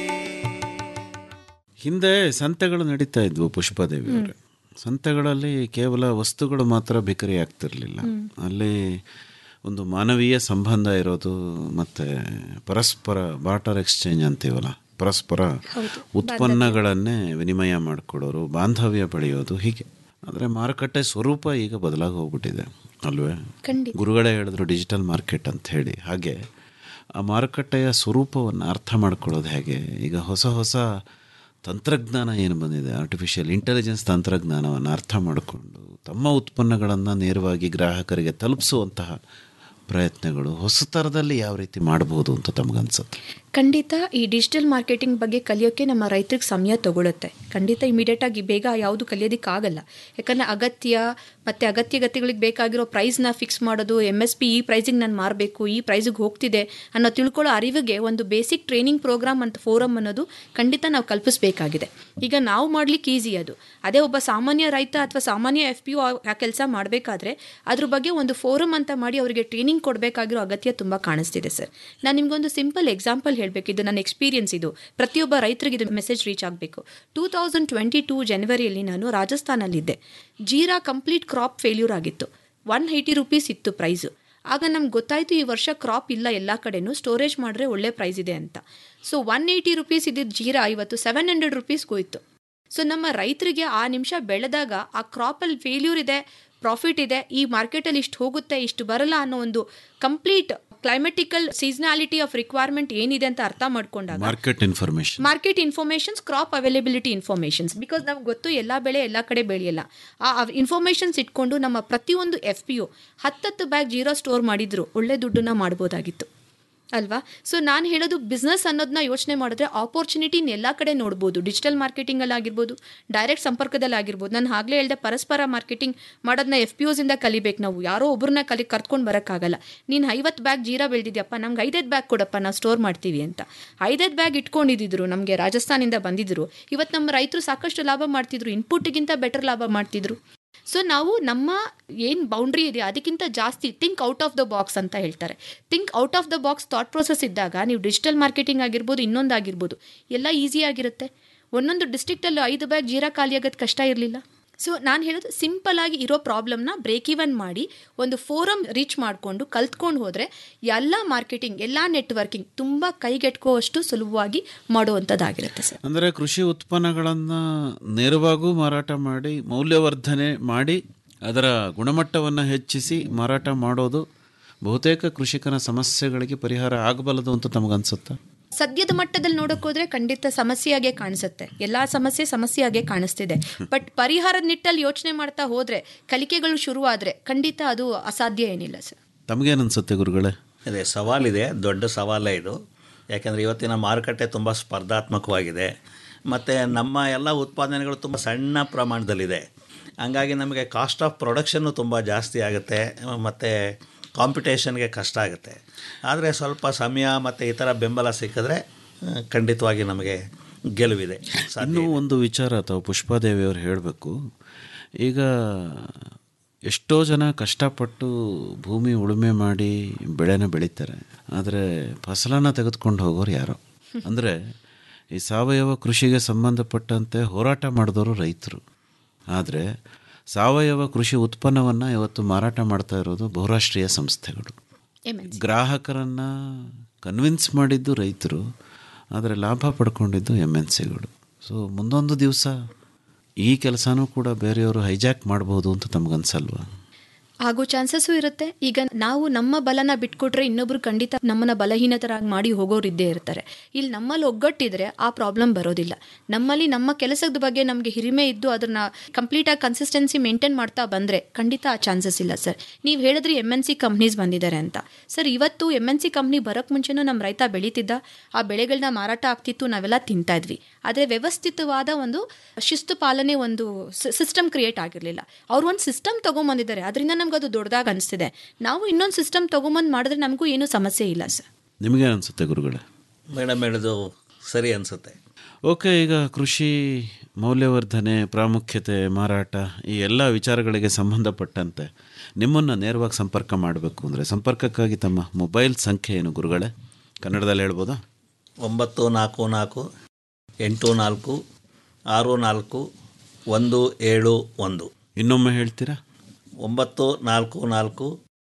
ಹಿಂದೆ ಸಂತೆಗಳು ನಡೀತಾ ಇದ್ವು ಪುಷ್ಪಾದೇವಿ ಅವರೇ ಸಂತೆಗಳಲ್ಲಿ ಕೇವಲ ವಸ್ತುಗಳು ಮಾತ್ರ ಬಿಕರಿ ಆಗ್ತಿರ್ಲಿಲ್ಲ ಅಲ್ಲಿ ಒಂದು ಮಾನವೀಯ ಸಂಬಂಧ ಇರೋದು ಮತ್ತೆ ಪರಸ್ಪರ ಬಾಟರ್ ಎಕ್ಸ್ಚೇಂಜ್ ಅಂತೀವಲ್ಲ ಪರಸ್ಪರ ಉತ್ಪನ್ನಗಳನ್ನೇ ವಿನಿಮಯ ಮಾಡಿಕೊಡೋರು ಬಾಂಧವ್ಯ ಬೆಳೆಯೋದು ಹೀಗೆ ಆದರೆ ಮಾರುಕಟ್ಟೆ ಸ್ವರೂಪ ಈಗ ಬದಲಾಗಿ ಹೋಗ್ಬಿಟ್ಟಿದೆ ಅಲ್ವೇ ಖಂಡಿತ. ಗುರುಗಳೇ ಹೇಳಿದ್ರು ಡಿಜಿಟಲ್ ಮಾರ್ಕೆಟ್ ಅಂತ ಹೇಳಿ ಹಾಗೆ ಆ ಮಾರುಕಟ್ಟೆಯ ಸ್ವರೂಪವನ್ನು ಅರ್ಥ ಮಾಡ್ಕೊಳ್ಳೋದು ಹೇಗೆ ಈಗ ಹೊಸ ಹೊಸ ತಂತ್ರಜ್ಞಾನ ಏನು ಬಂದಿದೆ ಆರ್ಟಿಫಿಷಿಯಲ್ ಇಂಟೆಲಿಜೆನ್ಸ್ ತಂತ್ರಜ್ಞಾನವನ್ನು ಅರ್ಥ ಮಾಡಿಕೊಂಡು ತಮ್ಮ ಉತ್ಪನ್ನಗಳನ್ನು ನೇರವಾಗಿ ಗ್ರಾಹಕರಿಗೆ ತಲುಪಿಸುವಂತಹ ಪ್ರಯತ್ನಗಳು ಹೊಸ ಥರದಲ್ಲಿ ಯಾವ ರೀತಿ ಮಾಡಬಹುದು ಅಂತ ತಮಗನ್ಸುತ್ತೆ ಖಂಡಿತ ಈ ಡಿಜಿಟಲ್ ಮಾರ್ಕೆಟಿಂಗ್ ಬಗ್ಗೆ ಕಲಿಯೋಕ್ಕೆ ನಮ್ಮ ರೈತರಿಗೆ ಸಮಯ ತಗೊಳುತ್ತೆ ಖಂಡಿತ ಇಮಿಡಿಯೇಟ್ ಆಗಿ ಬೇಗ ಯಾವುದು ಕಲಿಯೋದಕ್ಕಾಗಲ್ಲ ಯಾಕಂದರೆ ಅಗತ್ಯ ಮತ್ತು ಅಗತ್ಯಗತಿಗಳಿಗೆ ಬೇಕಾಗಿರೋ ಪ್ರೈಸ್ನ ಫಿಕ್ಸ್ ಮಾಡೋದು ಎಮ್ ಎಸ್ ಪಿ ಈ ಪ್ರೈಸಿಗೆ ನಾನು ಮಾರಬೇಕು ಈ ಪ್ರೈಸಿಗೆ ಹೋಗ್ತಿದೆ ಅನ್ನೋ ತಿಳ್ಕೊಳ್ಳೋ ಅರಿವಿಗೆ ಒಂದು ಬೇಸಿಕ್ ಟ್ರೈನಿಂಗ್ ಪ್ರೋಗ್ರಾಮ್ ಅಂತ ಫೋರಮ್ ಅನ್ನೋದು ಖಂಡಿತ ನಾವು ಕಲ್ಪಿಸಬೇಕಾಗಿದೆ ಈಗ ನಾವು ಮಾಡ್ಲಿಕ್ಕೆ ಈಸಿ ಅದು ಅದೇ ಒಬ್ಬ ಸಾಮಾನ್ಯ ರೈತ ಅಥವಾ ಸಾಮಾನ್ಯ ಎಫ್ ಪಿ ಯು ಆ ಕೆಲಸ ಮಾಡಬೇಕಾದ್ರೆ ಅದ್ರ ಬಗ್ಗೆ ಒಂದು ಫೋರಮ್ ಅಂತ ಮಾಡಿ ಅವರಿಗೆ ಟ್ರೈನಿಂಗ್ ಕೊಡಬೇಕಾಗಿರೋ ಅಗತ್ಯ ತುಂಬ ಕಾಣಿಸ್ತಿದೆ ಸರ್ ನಾನು ನಿಮ್ಗೊಂದು ಸಿಂಪಲ್ ಎಕ್ಸಾಂಪಲ್ ಹೇಳಬೇಕು ಇದು ನನ್ನ ಎಕ್ಸ್ಪೀರಿಯನ್ಸ್ ಇದು ಪ್ರತಿಯೊಬ್ಬ ರೈತರಿಗೆ ಇದು ಮೆಸೇಜ್ ರೀಚ್ ಆಗಬೇಕು ಟೂ ತೌಸಂಡ್ ಟ್ವೆಂಟಿ ಟೂ ಜನವರಿಯಲ್ಲಿ ನಾನು ರಾಜಸ್ಥಾನಲ್ಲಿದ್ದೆ ಜೀರಾ ಕಂಪ್ಲೀಟ್ ಕ್ರಾಪ್ ಫೇಲ್ಯೂರ್ ಆಗಿತ್ತು ಒನ್ ಏಯ್ಟಿ ರುಪೀಸ್ ಇತ್ತು ಪ್ರೈಸು ಆಗ ನಮ್ಗೆ ಗೊತ್ತಾಯಿತು ಈ ವರ್ಷ ಕ್ರಾಪ್ ಇಲ್ಲ ಎಲ್ಲ ಕಡೆನೂ ಸ್ಟೋರೇಜ್ ಮಾಡಿದ್ರೆ ಒಳ್ಳೆ ಪ್ರೈಸ್ ಇದೆ ಅಂತ ಸೊ ಒನ್ ಏಯ್ಟಿ ರುಪೀಸ್ ಇದ್ದಿದ್ದು ಜೀರಾ ಇವತ್ತು ಸೆವೆನ್ ಹಂಡ್ರೆಡ್ ರುಪೀಸ್ಗೆ ಹೋಯ್ತು ಸೊ ನಮ್ಮ ರೈತರಿಗೆ ಆ ನಿಮಿಷ ಬೆಳೆದಾಗ ಆ ಕ್ರಾಪಲ್ಲಿ ಫೇಲ್ಯೂರ್ ಇದೆ ಪ್ರಾಫಿಟ್ ಇದೆ ಈ ಮಾರ್ಕೆಟಲ್ಲಿ ಇಷ್ಟು ಹೋಗುತ್ತೆ ಇಷ್ಟು ಬರಲ್ಲ ಅನ್ನೋ ಒಂದು complete climatical seasonality of requirement ಏನಿದೆ ಅಂತ ಅರ್ಥ ಮಾಡ್ಕೊಂಡಾಗ market information market informations crop availability informations because ನಮ್ಗೆ ಗೊತ್ತು ಎಲ್ಲ ಬೆಳೆ ಎಲ್ಲ ಕಡೆ ಬೆಳೆಯಲ್ಲ ಆ ಇನ್ಫಾರ್ಮೇಷನ್ಸ್ ಇಟ್ಕೊಂಡು ನಮ್ಮ ಪ್ರತಿಯೊಂದು ಎಫ್ ಪಿ ಯು ಹತ್ತತ್ತು ಬ್ಯಾಗ್ ಜೀರೋ ಸ್ಟೋರ್ ಮಾಡಿದ್ರು ಒಳ್ಳೆ ದುಡ್ಡನ್ನ ಮಾಡ್ಬೋದಾಗಿತ್ತು ಅಲ್ವಾ ಸೊ ನಾನು ಹೇಳೋದು ಬಿಸ್ನೆಸ್ ಅನ್ನೋದನ್ನ ಯೋಚನೆ ಮಾಡಿದ್ರೆ ಆಪರ್ಚುನಿಟಿನ ಎಲ್ಲ ಕಡೆ ನೋಡ್ಬೋದು ಡಿಜಿಟಲ್ ಮಾರ್ಕೆಟಿಂಗಲ್ಲಿ ಆಗಿರ್ಬೋದು ಡೈರೆಕ್ಟ್ ಸಂಪರ್ಕದಲ್ಲಿ ಆಗಿರ್ಬೋದು ನಾನು ಆಗಲೇ ಹೇಳ್ದೆ ಪರಸ್ಪರ ಮಾರ್ಕೆಟಿಂಗ್ ಮಾಡೋದನ್ನ ಎಫ್ ಪಿ ಇಂದ ಕಲಿಬೇಕು ನಾವು ಯಾರೋ ಒಬ್ಬರನ್ನ ಕಲಿ ಕರ್ಕೊಂಡು ಬರೋಕ್ಕಾಗಲ್ಲ ನೀನು ಐವತ್ತು ಬ್ಯಾಗ್ ಜೀರಾ ಬೆಳೆದಿದ್ಯಪ್ಪ ನಮ್ಗೆ ಐದೈದು ಬ್ಯಾಗ್ ಕೊಡಪ್ಪ ನಾವು ಸ್ಟೋರ್ ಮಾಡ್ತೀವಿ ಅಂತ ಐದೈದು ಬ್ಯಾಗ್ ಇಟ್ಕೊಂಡಿದ್ರು ನಮಗೆ ರಾಜಸ್ಥಾನಿಂದ ಬಂದಿದ್ರು ಇವತ್ತು ನಮ್ಮ ರೈತರು ಸಾಕಷ್ಟು ಲಾಭ ಮಾಡ್ತಿದ್ರು ಇನ್ಪುಟ್ಗಿಂತ ಬೆಟರ್ ಲಾಭ ಮಾಡ್ತಿದ್ರು ಸೊ ನಾವು ನಮ್ಮ ಏನು ಬೌಂಡ್ರಿ ಇದೆ ಅದಕ್ಕಿಂತ ಜಾಸ್ತಿ think out of the box ಅಂತ ಹೇಳ್ತಾರೆ think out of the box thought process ಇದ್ದಾಗ ನೀವು ಡಿಜಿಟಲ್ ಮಾರ್ಕೆಟಿಂಗ್ ಆಗಿರ್ಬೋದು ಇನ್ನೊಂದು ಆಗಿರ್ಬೋದು ಎಲ್ಲ ಈಸಿ ಆಗಿರುತ್ತೆ ಒಂದೊಂದು ಡಿಸ್ಟ್ರಿಕ್ಟಲ್ಲಿ ಐದು ಬ್ಯಾಗ್ ಜೀರಾ ಖಾಲಿ ಆಗೋದು ಕಷ್ಟ ಇರಲಿಲ್ಲ ಸೊ ನಾನು ಹೇಳೋದು ಸಿಂಪಲ್ ಆಗಿ ಇರೋ ಪ್ರಾಬ್ಲಮ್ನ ಬ್ರೇಕ್ ಇವನ್ ಮಾಡಿ ಒಂದು ಫೋರಮ್ ರೀಚ್ ಮಾಡಿಕೊಂಡು ಕಲ್ತ್ಕೊಂಡು ಹೋದರೆ ಎಲ್ಲ ಮಾರ್ಕೆಟಿಂಗ್ ಎಲ್ಲ ನೆಟ್ವರ್ಕಿಂಗ್ ತುಂಬ ಕೈಗೆಟ್ಕೋವಷ್ಟು ಸುಲಭವಾಗಿ ಮಾಡುವಂಥದ್ದಾಗಿರುತ್ತೆ ಸರ್ ಅಂದರೆ ಕೃಷಿ ಉತ್ಪನ್ನಗಳನ್ನು ನೇರವಾಗೂ ಮಾರಾಟ ಮಾಡಿ ಮೌಲ್ಯವರ್ಧನೆ ಮಾಡಿ ಅದರ ಗುಣಮಟ್ಟವನ್ನು ಹೆಚ್ಚಿಸಿ ಮಾರಾಟ ಮಾಡೋದು ಬಹುತೇಕ ಕೃಷಿಕನ ಸಮಸ್ಯೆಗಳಿಗೆ ಪರಿಹಾರ ಆಗಬಲ್ಲದು ಅಂತ ತಮಗನ್ಸುತ್ತಾ ಸದ್ಯದ ಮಟ್ಟದಲ್ಲಿ ನೋಡಕ್ ಹೋದ್ರೆ ಖಂಡಿತ ಸಮಸ್ಯೆಯಾಗೆ ಕಾಣಿಸುತ್ತೆ ಎಲ್ಲಾ ಸಮಸ್ಯೆ ಸಮಸ್ಯೆಯಾಗೆ ಕಾಣಿಸ್ತಿದೆ ಬಟ್ ಪರಿಹಾರದ ನಿಟ್ಟಲ್ಲಿ ಯೋಚನೆ ಮಾಡ್ತಾ ಹೋದ್ರೆ ಕಲಿಕೆಗಳು ಶುರುವಾದ್ರೆ ಖಂಡಿತ ಅದು ಅಸಾಧ್ಯ ಏನಿಲ್ಲ ಸರ್ ತಮಗೇನನ್ಸುತ್ತೆ ಗುರುಗಳೇ ಅದೇ ಸವಾಲಿದೆ ದೊಡ್ಡ ಸವಾಲೇ ಇದು ಯಾಕೆಂದರೆ ಇವತ್ತಿನ ಮಾರುಕಟ್ಟೆ ತುಂಬ ಸ್ಪರ್ಧಾತ್ಮಕವಾಗಿದೆ ಮತ್ತು ನಮ್ಮ ಎಲ್ಲ ಉತ್ಪಾದನೆಗಳು ತುಂಬ ಸಣ್ಣ ಪ್ರಮಾಣದಲ್ಲಿದೆ ಹಂಗಾಗಿ ನಮಗೆ ಕಾಸ್ಟ್ ಆಫ್ ಪ್ರೊಡಕ್ಷನ್ನು ತುಂಬ ಜಾಸ್ತಿ ಆಗುತ್ತೆ ಮತ್ತು ಕಾಂಪಿಟೇಷನ್ಗೆ ಕಷ್ಟ ಆಗುತ್ತೆ ಆದರೆ ಸ್ವಲ್ಪ ಸಮಯ ಮತ್ತು ಈ ಥರ ಬೆಂಬಲ ಸಿಕ್ಕಿದ್ರೆ ಆ, ಖಂಡಿತವಾಗಿ ನಮಗೆ ಗೆಲುವಿದೆ ಇನ್ನೂ ಒಂದು ವಿಚಾರ ತಾವು ಪುಷ್ಪಾದೇವಿಯವರು ಹೇಳಬೇಕು ಈಗ ಎಷ್ಟೋ ಜನ ಕಷ್ಟಪಟ್ಟು ಭೂಮಿ ಉಳುಮೆ ಮಾಡಿ ಬೆಳೆನ ಬೆಳೀತಾರೆ ಆದರೆ ಫಸಲನ್ನು ತೆಗೆದುಕೊಂಡು ಹೋಗೋರು ಯಾರೋ ಅಂದರೆ ಈ ಸಾವಯವ ಕೃಷಿಗೆ ಸಂಬಂಧಪಟ್ಟಂತೆ ಹೋರಾಟ ಮಾಡಿದವರು ರೈತರು ಆದರೆ ಸಾವಯವ ಕೃಷಿ ಉತ್ಪನ್ನವನ್ನು ಇವತ್ತು ಮಾರಾಟ ಮಾಡ್ತಾ ಇರೋದು ಬಹುರಾಷ್ಟ್ರೀಯ ಸಂಸ್ಥೆಗಳು ಗ್ರಾಹಕರನ್ನು ಕನ್ವಿನ್ಸ್ ಮಾಡಿದ್ದು ರೈತರು ಆದರೆ ಲಾಭ ಪಡ್ಕೊಂಡಿದ್ದು ಎಮ್ ಎನ್ ಸಿಗಳು ಸೊ ಮುಂದೊಂದು ದಿವಸ ಈ ಕೆಲಸನೂ ಕೂಡ ಬೇರೆಯವರು ಹೈಜಾಕ್ ಮಾಡ್ಬೋದು ಅಂತ ತಮಗನ್ಸಲ್ವಾ ಆಗೋ ಚಾನ್ಸಸ್ಸು ಇರುತ್ತೆ ಈಗ ನಾವು ನಮ್ಮ ಬಲನ ಬಿಟ್ಕೊಟ್ರೆ ಇನ್ನೊಬ್ರು ಖಂಡಿತ ನಮ್ಮನ್ನ ಬಲಹೀನತರಾಗಿ ಮಾಡಿ ಹೋಗೋರು ಇದ್ದೇ ಇರ್ತಾರೆ ಇಲ್ಲಿ ನಮ್ಮಲ್ಲಿ ಒಗ್ಗಟ್ಟಿದ್ರೆ ಆ ಪ್ರಾಬ್ಲಮ್ ಬರೋದಿಲ್ಲ ನಮ್ಮಲ್ಲಿ ನಮ್ಮ ಕೆಲಸದ ಬಗ್ಗೆ ನಮಗೆ ಹಿರಿಮೆ ಇದ್ದು ಅದನ್ನ ಕಂಪ್ಲೀಟಾಗಿ ಕನ್ಸಿಸ್ಟೆನ್ಸಿ ಮೇಂಟೈನ್ ಮಾಡ್ತಾ ಬಂದರೆ ಖಂಡಿತ ಆ ಚಾನ್ಸಸ್ ಇಲ್ಲ ಸರ್ ನೀವು ಹೇಳಿದ್ರಿ ಎಮ್ ಎನ್ ಸಿ ಕಂಪ್ನೀಸ್ ಬಂದಿದ್ದಾರೆ ಅಂತ ಸರ್ ಇವತ್ತು ಎಮ್ ಎನ್ ಸಿ ಕಂಪ್ನಿ ಬರೋಕ್ಕೆ ಮುಂಚೆನೂ ನಮ್ಮ ರೈತ ಬೆಳೀತಿದ್ದ ಆ ಬೆಳೆಗಳನ್ನ ಮಾರಾಟ ಆಗ್ತಿತ್ತು ನಾವೆಲ್ಲ ತಿಂತಾ ಇದ್ವಿ ಆದರೆ ವ್ಯವಸ್ಥಿತವಾದ ಒಂದು ಶಿಸ್ತು ಪಾಲನೆ ಒಂದು ಸಿಸ್ಟಮ್ ಕ್ರಿಯೇಟ್ ಆಗಿರಲಿಲ್ಲ ಅವ್ರು ಒಂದು ಸಿಸ್ಟಮ್ ತೊಗೊಂಬಂದಿದ್ದಾರೆ ಅದರಿಂದ ನಮ್ಗೆ ಅದು ದೊಡ್ಡದಾಗಿ ಅನಿಸ್ತಿದೆ ನಾವು ಇನ್ನೊಂದು ಸಿಸ್ಟಮ್ ತೊಗೊಂಬಂದು ಮಾಡಿದ್ರೆ ನಮಗೂ ಏನೂ ಸಮಸ್ಯೆ ಇಲ್ಲ ಸರ್ ನಿಮಗೇನು ಅನಿಸುತ್ತೆ ಗುರುಗಳೇ ಮೇಡಮ್ ಹೇಳಿದು ಸರಿ ಅನಿಸುತ್ತೆ ಓಕೆ ಈಗ ಕೃಷಿ ಮೌಲ್ಯವರ್ಧನೆ ಪ್ರಾಮುಖ್ಯತೆ ಮಾರಾಟ ಈ ಎಲ್ಲ ವಿಚಾರಗಳಿಗೆ ಸಂಬಂಧಪಟ್ಟಂತೆ ನಿಮ್ಮನ್ನು ನೇರವಾಗಿ ಸಂಪರ್ಕ ಮಾಡಬೇಕು ಅಂದರೆ ಸಂಪರ್ಕಕ್ಕಾಗಿ ತಮ್ಮ ಮೊಬೈಲ್ ಸಂಖ್ಯೆ ಏನು ಗುರುಗಳೇ ಕನ್ನಡದಲ್ಲಿ ಹೇಳ್ಬೋದಾ ಒಂಬತ್ತು ನಾಲ್ಕು ನಾಲ್ಕು ಎಂಟು ನಾಲ್ಕು ಆರು ನಾಲ್ಕು ಒಂದು ಏಳು ಒಂದು ಇನ್ನೊಮ್ಮೆ ಹೇಳ್ತೀರಾ ಒಂಬತ್ತು ನಾಲ್ಕು ನಾಲ್ಕು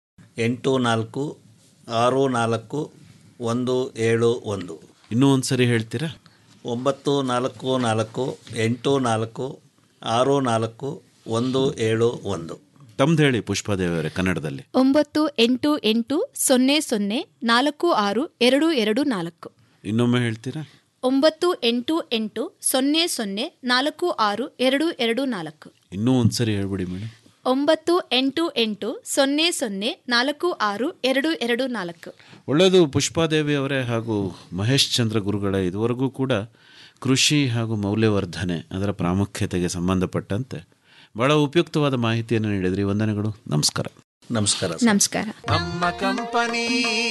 ಎಂಟು ನಾಲ್ಕು ಆರು ನಾಲ್ಕು ಒಂದು ಏಳು ಒಂದು ಇನ್ನೂ ಒಂದು ಸರಿ ಹೇಳ್ತೀರಾ ಒಂಬತ್ತು ನಾಲ್ಕು ನಾಲ್ಕು ಎಂಟು ನಾಲ್ಕು ಆರು ನಾಲ್ಕು ಒಂದು ಏಳು ಒಂದು ತಮ್ದು ಹೇಳಿ ಪುಷ್ಪಾದೇವಿಯವರೇ ಕನ್ನಡದಲ್ಲಿ ಒಂಬತ್ತು ಎಂಟು ಎಂಟು ಸೊನ್ನೆ ಸೊನ್ನೆ ನಾಲ್ಕು ಆರು ಎರಡು ಎರಡು ನಾಲ್ಕು ಇನ್ನೊಮ್ಮೆ ಹೇಳ್ತೀರಾ ಒಂಬತ್ತು ಎಂಟು ಎಂಟು ಸೊನ್ನೆ ಸೊನ್ನೆ ನಾಲ್ಕು ಆರು ಎರಡು ಎರಡು ನಾಲ್ಕು ಇನ್ನೂ ಒಂದು ಸರಿ ಹೇಳ್ಬಿಡಿ ಮೇಡಮ್ ಒಂಬತ್ತು ಎಂಟು ಎಂಟು ಸೊನ್ನೆ ಸೊನ್ನೆ ನಾಲ್ಕು ಆರು ಎರಡು ಎರಡು ನಾಲ್ಕು ಒಳ್ಳೆಯದು ಪುಷ್ಪಾದೇವಿ ಅವರೇ ಹಾಗೂ ಮಹೇಶ್ ಚಂದ್ರ ಗುರುಗಳೇ ಇದುವರೆಗೂ ಕೂಡ ಕೃಷಿ ಹಾಗೂ ಮೌಲ್ಯವರ್ಧನೆ ಅದರ ಪ್ರಾಮುಖ್ಯತೆಗೆ ಸಂಬಂಧಪಟ್ಟಂತೆ ಬಹಳ ಉಪಯುಕ್ತವಾದ ಮಾಹಿತಿಯನ್ನು ನೀಡಿದ್ರಿ ವಂದನೆಗಳು ನಮಸ್ಕಾರ ನಮಸ್ಕಾರ ನಮಸ್ಕಾರ ನಮ್ಮ ಕಂಪನಿ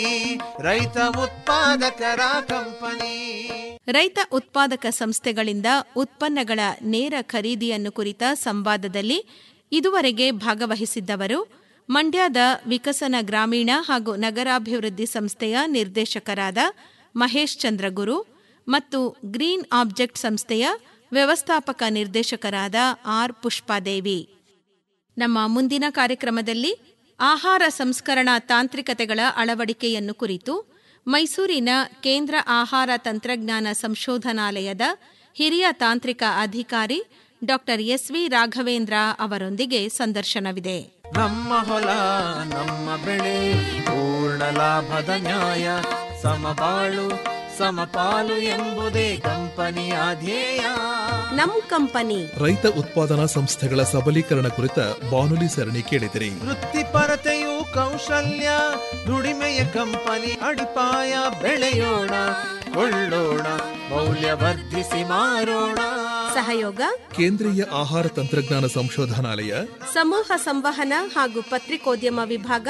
ರೈತ ಉತ್ಪಾದಕರ ಕಂಪನಿ ರೈತ ಉತ್ಪಾದಕ ಸಂಸ್ಥೆಗಳಿಂದ ಉತ್ಪನ್ನಗಳ ನೇರ ಖರೀದಿಯನ್ನು ಕುರಿತ ಸಂವಾದದಲ್ಲಿ ಇದುವರೆಗೆ ಭಾಗವಹಿಸಿದ್ದವರು ಮಂಡ್ಯದ ವಿಕಸನ ಗ್ರಾಮೀಣ ಹಾಗೂ ನಗರಾಭಿವೃದ್ಧಿ ಸಂಸ್ಥೆಯ ನಿರ್ದೇಶಕರಾದ ಮಹೇಶ್ ಚಂದ್ರಗುರು ಮತ್ತು ಗ್ರೀನ್ ಆಬ್ಜೆಕ್ಟ್ ಸಂಸ್ಥೆಯ ವ್ಯವಸ್ಥಾಪಕ ನಿರ್ದೇಶಕರಾದ ಆರ್ ಪುಷ್ಪಾದೇವಿ ನಮ್ಮ ಮುಂದಿನ ಕಾರ್ಯಕ್ರಮದಲ್ಲಿ ಆಹಾರ ಸಂಸ್ಕರಣಾ ತಾಂತ್ರಿಕತೆಗಳ ಅಳವಡಿಕೆಯನ್ನು ಕುರಿತು ಮೈಸೂರಿನ ಕೇಂದ್ರ ಆಹಾರ ತಂತ್ರಜ್ಞಾನ ಸಂಶೋಧನಾಲಯದ ಹಿರಿಯ ತಾಂತ್ರಿಕ ಅಧಿಕಾರಿ ಡಾಕ್ಟರ್ ಎಸ್ವಿ ರಾಘವೇಂದ್ರ ಅವರೊಂದಿಗೆ ಸಂದರ್ಶನವಿದೆ ನಮ್ಮ ಹೊಲ ನಮ್ಮ ಬೆಳೆ ಪೂರ್ಣ ಲಾಭದ ನ್ಯಾಯ ಸಮಬಾಳು ಸಮಪಾಲು ಎಂಬುದೇ ಕಂಪನಿಯ ಧ್ಯೇಯ ನಮ್ ಕಂಪನಿ ರೈತ ಉತ್ಪಾದನಾ ಸಂಸ್ಥೆಗಳ ಸಬಲೀಕರಣ ಕುರಿತ ಬಾನುಲಿ ಸರಣಿ ಕೇಳಿದಿರಿ ವೃತ್ತಿಪರತೆಯು ಕೌಶಲ್ಯ ದುಡಿಮೆಯ ಕಂಪನಿ ಅಡಿಪಾಯ ಬೆಳೆಯೋಣ ಕೊಳ್ಳೋಣ ಮೌಲ್ಯವರ್ಧಿಸಿ ಮಾರೋಣ ಸಹಯೋಗ ಕೇಂದ್ರೀಯ ಆಹಾರ ತಂತ್ರಜ್ಞಾನ ಸಂಶೋಧನಾಲಯ ಸಮೂಹ ಸಂವಹನ ಹಾಗೂ ಪತ್ರಿಕೋದ್ಯಮ ವಿಭಾಗ